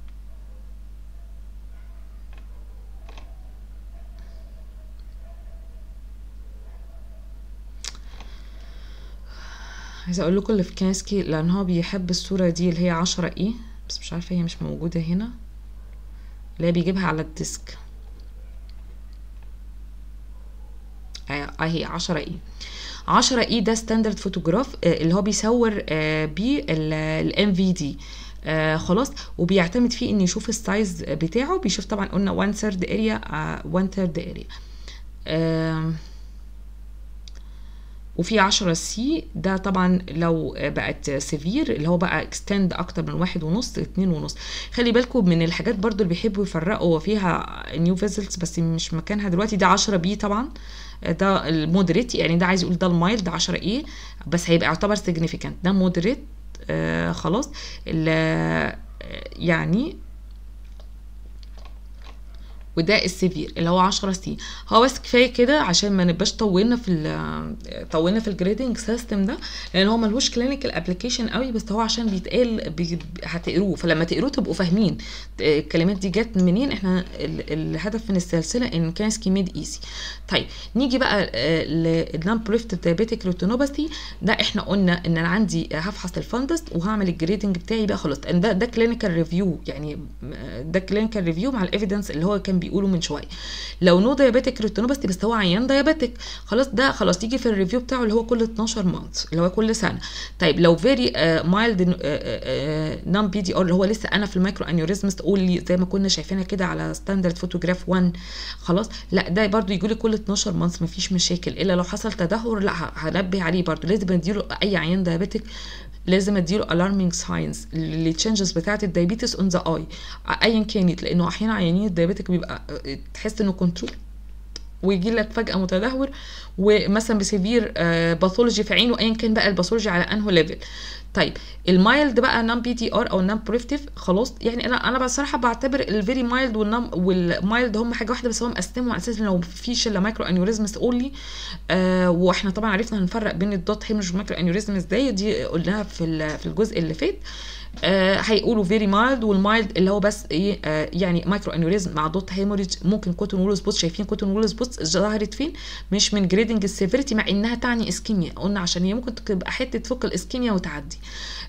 S1: عايزه اقول لكم اللي في كانسكي لان هو بيحب الصوره دي اللي هي عشرة ايه بس مش عارفه هي مش موجوده هنا اللي هي بيجيبها على الديسك اهي عشرة ايه عشرة ايه ده ستاندرد فوتوجراف اللي هو بيصور بيه الام في دي آه خلاص وبيعتمد فيه ان يشوف السايز بتاعه بيشوف طبعا قلنا 1 ثيرد اريا 1 ثيرد اريا وفي 10 سي ده طبعا لو بقت سيفير اللي هو بقى اكستند اكتر من واحد ونص اتنين ونص خلي بالكم من الحاجات برضو اللي بيحبوا يفرقوا فيها نيو فيزلز بس مش مكانها دلوقتي ده 10 بي طبعا ده المودريت يعني ده عايز يقول ده المايل ده 10 ايه بس هيبقى يعتبر سيجنيفيكانت ده مودريت آه خلاص يعني وده السيفير اللي هو 10 سي هو بس كفايه كده عشان ما نبقاش طولنا في طولنا في الجريدنج سيستم ده لان هو ملهوش كلينيكال ابلكيشن قوي بس هو عشان بيتقال بي هتقروه فلما تقروه تبقوا فاهمين الكلمات دي جت منين احنا الهدف من السلسله ان كان سكيميد ايزي طيب نيجي بقى للنون بريفتيف دايابيتيك ريتينوباثي ده احنا قلنا ان انا عندي هفحص الفندس وهعمل الجريدنج بتاعي بقى خلاص ده ده كلينيكال ريفيو يعني ده كلينيكال ريفيو مع الايفيدنس اللي هو كان بيقولوا من شويه لو نو دايابيتيك ريتينوباثي بس هو عيان دايابيتيك خلاص ده خلاص يجي في الريفيو بتاعه اللي هو كل 12 مانث اللي هو كل سنه طيب لو فيري مايلد نون بي دي ار اللي هو لسه انا في المايكرو انيوريزمز تقول لي زي ما كنا شايفينها كده على ستاندرد فوتوجراف 1 خلاص لا ده برده يجي لي كل 12 مانث مفيش مشاكل الا لو حصل تدهور لا هنبه عليه برده لازم اديله اي عيان دايابيتيك لازم اديله الارمينج ساينز للتشنجز بتاعه الدايابيتس اون ذا اي ايا كانت لانه احيانا عيانين الدايابيتك بيبقى تحس انه كنترول ويجي لك فجاه متدهور ومثلا بسيفير باثولوجي في عينه ايا كان بقى الباثولوجي على انه ليفل طيب المايلد بقى نون بي تي ار او النون بريفتيف خلاص يعني انا انا بصراحه بعتبر الفيري مايلد والنم والمايلد هم حاجه واحده بس هو مقسمهم على اساس لو في شله مايكرو انيوريزمز اونلي آه واحنا طبعا عرفنا هنفرق بين الدوت هيمج والمايكرو انيوريزم ازاي دي قلناها في في الجزء اللي فات آه هيقولوا فيري مايلد والمايلد اللي هو بس ايه آه يعني مايكرو انيوريزم مع دوت هيموريج ممكن كوتون وول سبوت شايفين كوتون وول سبوت ظهرت فين مش من جريدنج السيفيريتي مع انها تعني اسكيميا قلنا عشان هي ممكن تبقى حته تفك الاسكيميا وتعدي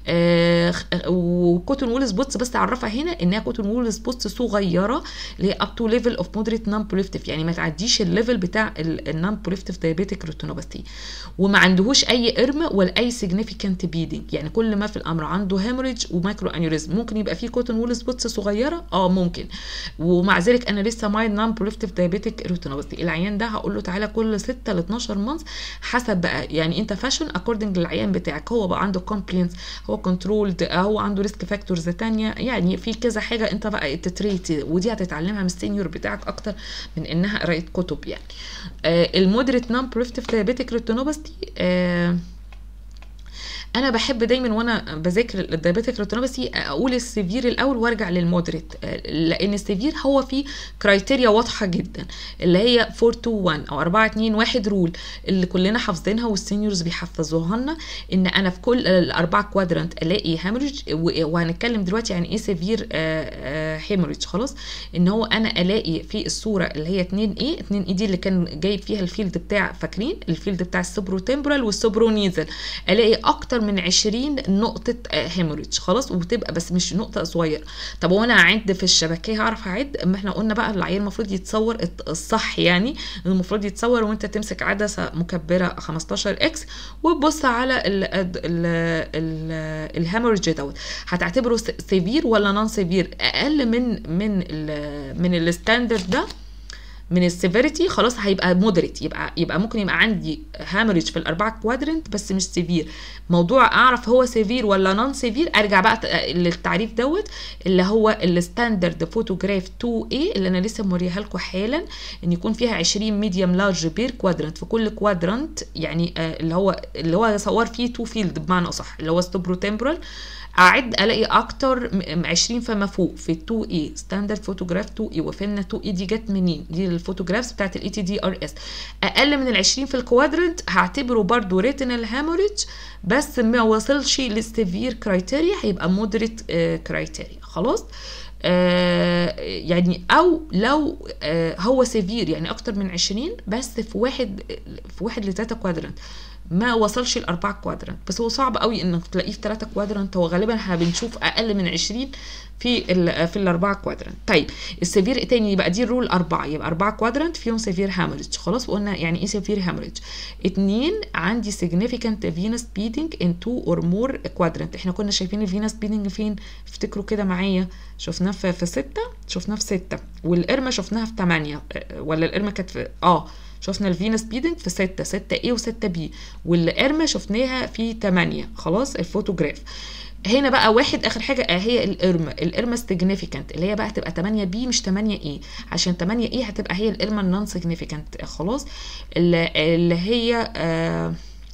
S1: آه وكوتون وول سبوتس بس اعرفها هنا انها كوتون وول سبوتس صغيره اللي هي اب تو ليفل اوف مودريت نون بريفتيف يعني ما تعديش الليفل بتاع النون بريفتيف دايابيتيك ريتينوباثي وما عندهوش اي ارم ولا اي سيجنيفيكانت بيدنج يعني كل ما في الامر عنده هيموريج ومايكرو انيوريزم ممكن يبقى فيه كوتون وول سبوتس صغيره اه ممكن ومع ذلك انا لسه مايد نون بريفتيف دايابيتيك ريتينوباثي العيان ده هقول له تعالى كل 6 ل 12 مانث حسب بقى يعني انت فاشن اكوردنج للعيان بتاعك هو بقى عنده كومبلينس هو كنترولد هو عنده ريسك فاكتورز تانية يعني في كذا حاجه انت بقى تتريت ودي هتتعلمها من السينيور بتاعك اكتر من انها قرايه كتب يعني آه المودريت نون بريفتيف دايابيتيك ريتينوباثي آه انا بحب دايما وانا بذاكر الدايابيتيك ريتينوباثي اقول السيفير الاول وارجع للمودريت لان السيفير هو فيه كرايتيريا واضحه جدا اللي هي 4 2 1 او 4 2 1 رول اللي كلنا حافظينها والسينيورز بيحفظوها لنا ان انا في كل الاربعه كوادرانت الاقي هيموريج وهنتكلم دلوقتي عن ايه سيفير هيموريج خلاص ان هو انا الاقي في الصوره اللي هي 2 ايه 2 اي دي اللي كان جايب فيها الفيلد بتاع فاكرين الفيلد بتاع السوبرو تمبرال والسوبرو نيزل الاقي اكتر اكتر من 20 نقطه هيموريدج خلاص وبتبقى بس مش نقطه صغيره طب وانا اعد في الشبكيه هعرف اعد اما احنا قلنا بقى العيان المفروض يتصور الصح يعني المفروض يتصور وانت تمسك عدسه مكبره 15 اكس وتبص على الهيموريدج دوت هتعتبره سيفير ولا نون سيفير اقل من من ال من الستاندرد ده من السيفيريتي خلاص هيبقى مودريت يبقى يبقى ممكن يبقى عندي هامرج في الاربعه كوادرنت بس مش سيفير موضوع اعرف هو سيفير ولا نون سيفير ارجع بقى للتعريف دوت اللي هو الستاندرد فوتوجراف 2 a اللي انا لسه موريها لكم حالا ان يكون فيها 20 ميديوم لارج بير كوادرنت في كل كوادرنت يعني اللي هو اللي هو صور فيه تو فيلد بمعنى اصح اللي هو ستوبرو تمبرال اعد الاقي اكتر من 20 فما فوق في 2 اي ستاندرد فوتوجراف 2 اي وفهمنا 2 اي دي جت منين دي الفوتوجرافز بتاعت الاي تي دي ار اس اقل من ال 20 في الكوادرنت هعتبره برضو ريتينال هاموريدج بس ما وصلش للسيفير كرايتيريا هيبقى مودريت كرايتيريا خلاص آه يعني او لو آه هو سيفير يعني اكتر من 20 بس في واحد في واحد لتلاته كوادرنت ما وصلش الاربعه كوادرنت بس هو صعب قوي انك تلاقيه في ثلاثه كوادرنت هو غالبا احنا بنشوف اقل من 20 في ال في الاربعه كوادرنت طيب السيفير تاني يبقى دي الرول اربعه يبقى اربعه كوادرنت فيهم سيفير هامرج خلاص وقلنا يعني ايه سيفير هامرج اتنين عندي significant venous bleeding in two or more quadrant احنا كنا شايفين الفينس bleeding فين افتكروا كده معايا شفناه في, في ستة شفناه في ستة والقرمة شفناها في تمانية ولا القرمة كانت في اه شفنا الفينس بيدنج في 6 6 A و6 B والقرمة شفناها في 8 خلاص الفوتوجراف هنا بقى واحد اخر حاجه هي القرمه القرمه سيجنيفيكانت اللي هي بقى هتبقى 8 بي مش 8 اي عشان 8 اي هتبقى هي القرمه النون سيجنيفيكانت خلاص اللي, اللي هي آه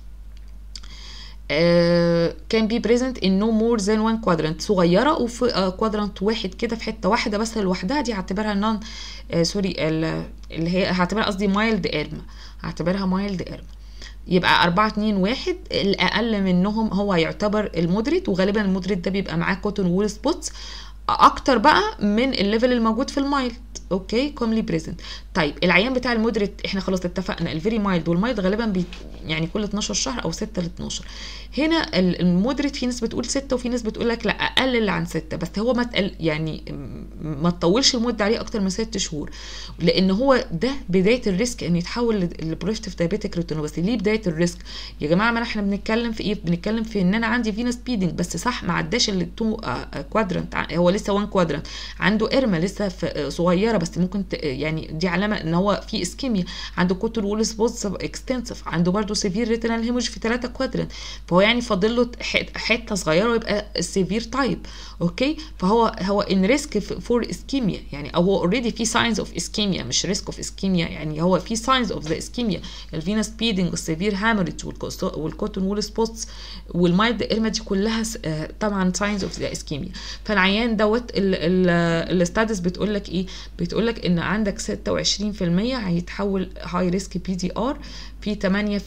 S1: كان بي بريزنت ان نو مور ذان وان كوادرنت صغيره وفي كوادرنت واحد كده في حته واحده بس لوحدها دي هعتبرها نون سوري اللي هي هعتبرها قصدي مايلد ارم هعتبرها مايلد ارم يبقى أربعة اتنين واحد الأقل منهم هو يعتبر المودريت وغالبا المودريت ده بيبقى معاه كوتون وول سبوتس أكتر بقى من الليفل الموجود في المايلد اوكي كوملي بريزنت طيب العيان بتاع المودريت احنا خلاص اتفقنا الفيري مايلد والمايلد غالبا بي يعني كل 12 شهر او 6 ل 12 هنا المودريت في ناس بتقول 6 وفي ناس بتقول لك لا اقل عن 6 بس هو ما تقل يعني ما تطولش المده عليه اكتر من 6 شهور لان هو ده بدايه الريسك ان يتحول لبروفيتيف دايابيتيك ريتينوباثي ليه بدايه الريسك يا جماعه ما احنا بنتكلم في ايه بنتكلم في ان انا عندي فينس بيدنج بس صح ما عداش التو كوادرنت هو لسه 1 كوادرنت عنده ارمه لسه صغيره بس ممكن يعني دي علامه ان هو في اسكيميا عنده كوتر وول سبوتس اكستنسيف عنده برده سيفير ريتينال هيموج في 3 كوادرنت فهو يعني فاضل له حته صغيره ويبقى السيفير تايب اوكي فهو هو ان ريسك فور اسكيميا يعني او هو اوريدي في ساينز اوف اسكيميا مش ريسك اوف اسكيميا يعني هو في ساينز اوف ذا اسكيميا الفينس بيدنج والسيفير هامرج والكوتون وول سبوتس والمايلد ارما دي كلها طبعا ساينز اوف ذا اسكيميا فالعيان دوت الستادس بتقول لك ايه بتقول لك ان عندك 26% هيتحول هاي ريسك بي دي ار في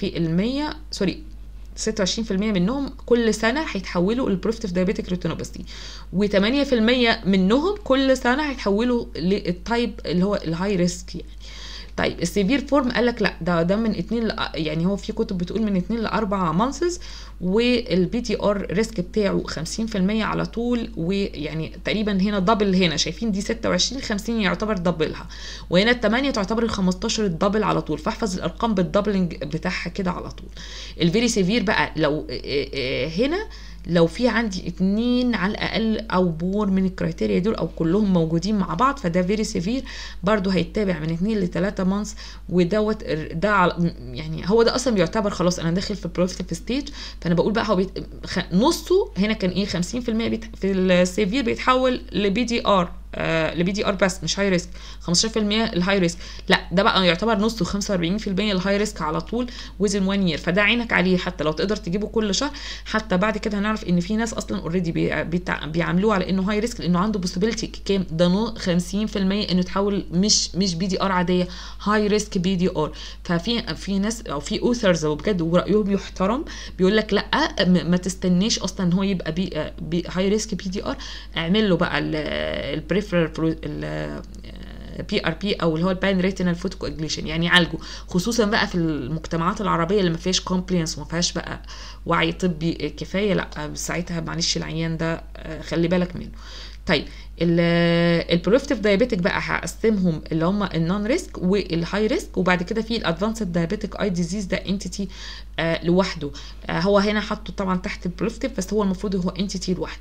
S1: 8% سوري 26% منهم كل سنه هيتحولوا للبروفتيف دايابيتيك ريتينوباثي و8% منهم كل سنه هيتحولوا للتايب اللي هو الهاي ريسك يعني طيب السيفير فورم قال لك لا ده ده من 2 ل يعني هو في كتب بتقول من 2 ل 4 مانثز والبي تي ار ريسك بتاعه 50% على طول ويعني تقريبا هنا دبل هنا شايفين دي 26 50 يعتبر دبلها وهنا ال 8 تعتبر ال 15 الدبل على طول فاحفظ الارقام بالدبلنج بتاعها كده على طول الفيري سيفير بقى لو هنا لو في عندي اتنين على الاقل او بور من الكرايتيريا دول او كلهم موجودين مع بعض فده فيري سيفير برضو هيتابع من اتنين لتلاتة مانثs ودوت ده يعني هو ده اصلا بيعتبر خلاص انا داخل في البروفيتيف ستيج فانا بقول بقى هو بيت نصه هنا كان ايه 50% بيت في السيفير بيتحول لبي دي ار آه لبي دي ار بس مش هاي ريسك 15% الهاي ريسك لا ده بقى يعتبر نصه 45% الهاي ريسك على طول وزن 1 يير فده عينك عليه حتى لو تقدر تجيبه كل شهر حتى بعد كده هنعرف ان في ناس اصلا اوريدي بي بيعاملوه على انه هاي ريسك لانه عنده بوسيبيليتي كام ده 50% انه يتحول مش مش بي دي ار عاديه هاي ريسك بي دي ار ففي في ناس او في اوثرز وبجد ورايهم يحترم بيقول لك لا ما تستنيش اصلا ان هو يبقى بي, بي هاي ريسك بي دي ار اعمل له بقى البريفرال بي ار بي او اللي هو البان ريتينال فوتوكوجليشن يعني يعالجوا خصوصا بقى في المجتمعات العربيه اللي ما فيهاش كومبلينس وما فيهاش بقى وعي طبي كفايه لا ساعتها معلش العيان ده آه، خلي بالك منه طيب البروفتيف دايابيتك بقى هقسمهم اللي هم النون ريسك والهاي ريسك وبعد كده في الادفانسد دايابيتك اي ديزيز ده انتيتي آه لوحده آه هو هنا حاطه طبعا تحت البروفتيف بس هو المفروض هو انتيتي لوحده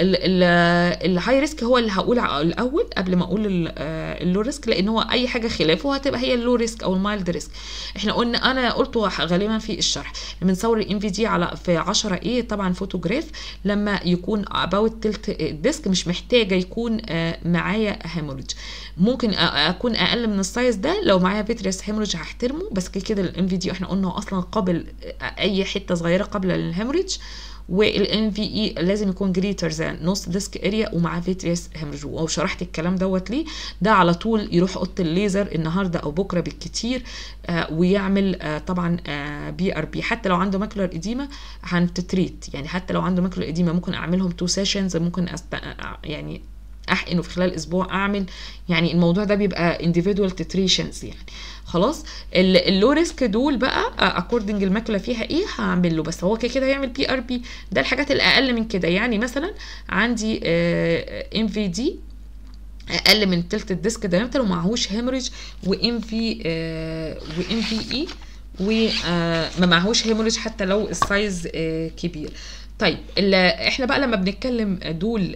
S1: الهاي ريسك هو اللي هقول الاول قبل ما اقول اللو ريسك لان هو اي حاجه خلافه هتبقى هي اللو ريسك او المايلد ريسك احنا قلنا انا قلته غالبا في الشرح بنصور الام في دي على في 10 ايه طبعا فوتوجراف لما يكون اباوت تلت الديسك مش محتاجه يكون آه معايا هيموريدج ممكن اكون اقل من السايز ده لو معايا فيتريس هيموريدج هحترمه بس كده كده الام في دي احنا قلنا اصلا قابل اي حته صغيره قبل الهيموريدج والان في اي لازم يكون جريتر ذان نص ديسك اريا ومعاه فيتريس هيموريدج وشرحت الكلام دوت ليه ده على طول يروح اوضه الليزر النهارده او بكره بالكتير آه ويعمل آه طبعا آه بي ار بي حتى لو عنده ماكولار اديما هنتتريت يعني حتى لو عنده ماكولار اديما ممكن اعملهم تو سيشنز ممكن أست... يعني احقنه في خلال اسبوع اعمل يعني الموضوع ده بيبقى individual titrations يعني خلاص اللو ريسك دول بقى اكوردنج الماكله فيها ايه هعمل له بس هو كده كده هيعمل بي ار بي ده الحاجات الاقل من كده يعني مثلا عندي ام في دي اقل من تلت الديسك دايمتر ومعهوش هيموريج وام في وام في اي وما معهوش هيموريج حتى لو السايز آه كبير طيب احنا بقى لما بنتكلم دول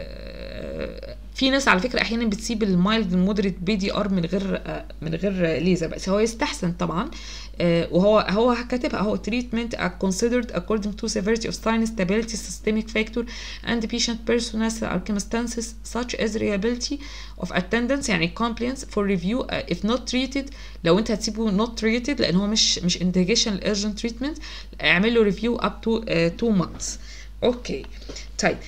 S1: آه في ناس على فكره احيانا بتسيب المايلد المودريت بي دي ار من غير من غير ليزر بس هو يستحسن طبعا وهو هو كاتبها اهو treatment are considered according to severity of sinus stability systemic factor and patient personal circumstances such as reliability of attendance يعني compliance for review uh, if not treated لو انت هتسيبه not treated لان هو مش مش indication urgent treatment اعمل له review up to 2 uh, months اوكي طيب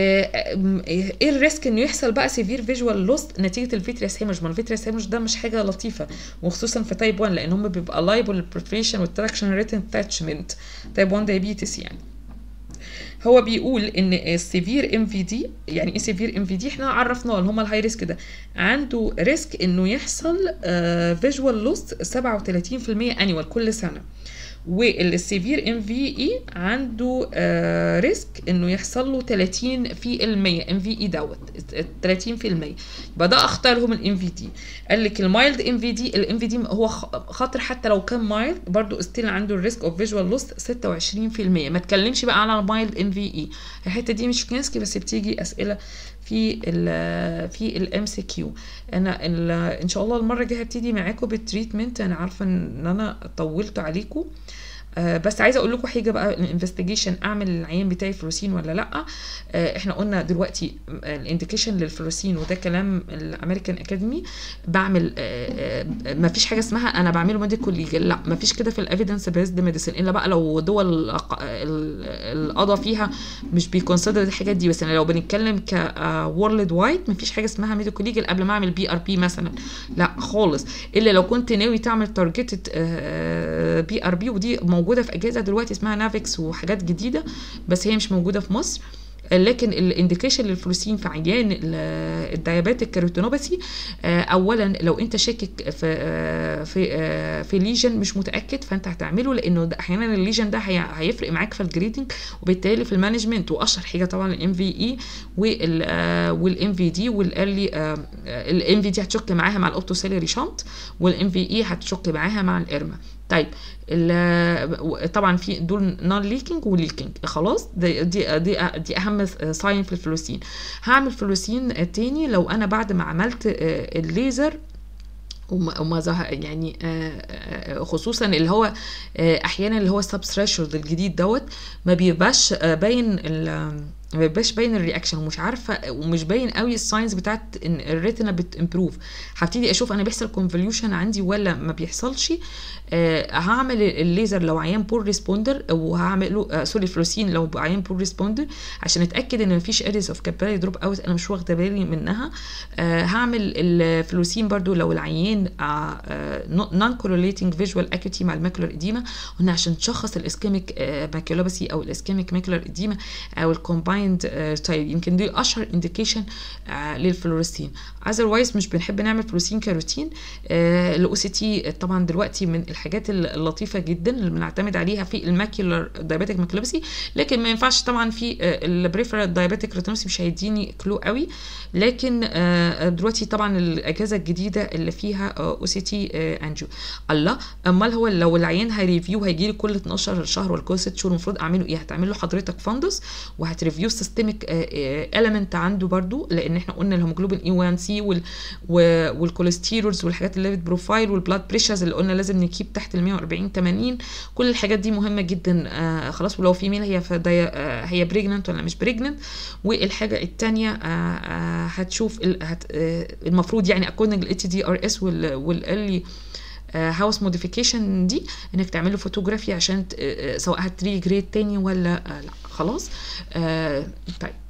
S1: ايه الريسك انه يحصل بقى سيفير فيجوال لوس نتيجه الفيتريس هيمج ما الفيتريس هيمج ده مش حاجه لطيفه وخصوصا في تايب 1 لان هم بيبقى لايبل للبريفريشن والتراكشن ريتن اتاتشمنت تايب 1 دايابيتس يعني هو بيقول ان السيفير ام في دي يعني ايه سيفير ام في دي احنا عرفناه اللي هم الهاي ريسك ده عنده ريسك انه يحصل فيجوال لوس 37% انيوال كل سنه والسيفير ام في اي عنده آه ريسك انه يحصل له 30 في المية ام في اي دوت 30 في المية يبقى ده اختارهم الام في دي قال لك المايلد ام في دي الام في دي هو خطر حتى لو كان مايلد برضو ستيل عنده الريسك اوف فيجوال لوس 26 في المية ما تكلمش بقى على المايلد ام في اي الحته دي مش كنسكي بس بتيجي اسئله في ال في الام سي كيو انا ان شاء الله المره الجايه هبتدي معاكم بالتريتمنت انا عارفه ان انا طولت عليكم آه بس عايزه اقول لكم حاجه بقى الانفستيجيشن اعمل العيان بتاعي فلوسين ولا لا آه احنا قلنا دلوقتي الانديكيشن للفلوسين وده كلام الامريكان اكاديمي بعمل آه ما فيش حاجه اسمها انا بعمله ميديكال ليجل لا ما فيش كده في الايفيدنس بيزد ميديسن الا بقى لو دول القضاء فيها مش بيكونسيدر الحاجات دي بس لو بنتكلم ك وورلد وايد ما فيش حاجه اسمها ميديكال ليجل قبل ما اعمل بي ار بي مثلا لا خالص الا لو كنت ناوي تعمل تارجتد بي ار بي ودي موجوده في اجهزه دلوقتي اسمها نافكس وحاجات جديده بس هي مش موجوده في مصر لكن الانديكيشن للفلوسين في عيان الديابيتك كيروتينوباثي اولا لو انت شاكك في في في ليجن مش متاكد فانت هتعمله لانه احيانا الليجن ده هيفرق معاك في الجريدنج وبالتالي في المانجمنت واشهر حاجه طبعا الام في اي والام في دي والارلي الام في دي هتشك معاها مع الاوبتوسيلري شنط والام في اي هتشك معاها مع الارما طيب طبعا في دول نون ليكينج وليكينج خلاص دي دي دي, دي اهم ساين في الفلوسين هعمل فلوسين تاني لو انا بعد ما عملت الليزر وما ظهر يعني خصوصا اللي هو احيانا اللي هو السب ثريشولد الجديد دوت ما بيبقاش باين ما بيبقاش باين الرياكشن ومش عارفه ومش باين قوي الساينز بتاعت ان الريتنا بتمبروف هبتدي اشوف انا بيحصل كونفوليوشن عندي ولا ما بيحصلش آه هعمل الليزر لو عيان بور ريسبوندر وهعمله آه سوري فلوسين لو عيان بور ريسبوندر عشان اتاكد ان مفيش اريز اوف كابيلاري دروب اوت انا مش واخده بالي منها آه هعمل الفلوسين برضو لو العيان نون كورليتنج فيجوال اكيوتي مع الماكولار اديما قلنا عشان تشخص الاسكيميك ماكيولوباسي او الاسكيميك ماكولار اديما او الكومباين ديفايند ستايل يمكن دي اشهر انديكيشن للفلورستين اذروايز مش بنحب نعمل فلورستين كروتين الاو سي تي طبعا دلوقتي من الحاجات اللطيفه جدا اللي بنعتمد عليها في الماكيولار دايابيتك ماكلوبسي لكن ما ينفعش طبعا في البريفرال دايابيتك ريتينوباثي مش هيديني كلو قوي لكن آه، دلوقتي طبعا الاجهزه الجديده اللي فيها او سي تي انجيو الله امال هو لو العيان هيريفيو هيجي لي كل 12 شهر ولا كل 6 شهور المفروض اعمله ايه هتعمل له حضرتك فندس وهتريفيو سيستميك اليمنت عنده برضو لان احنا قلنا الهيموجلوبين اي 1 سي والكوليستيرولز والحاجات الليبيد بروفايل والبلاد بريشرز اللي قلنا لازم نكيب تحت ال 140 80 كل الحاجات دي مهمه جدا آه خلاص ولو فيميل هي فدي آه هي بريجننت ولا مش بريجننت والحاجه الثانيه آه آه هتشوف ال- هت آه المفروض يعني اكوردنج الاتش دي ار اس والالي هاوس موديفيكيشن دي انك تعمل له فوتوغرافي عشان ت- آه، آه، سواء هتري جريد تاني ولا آه، لا خلاص آه، طيب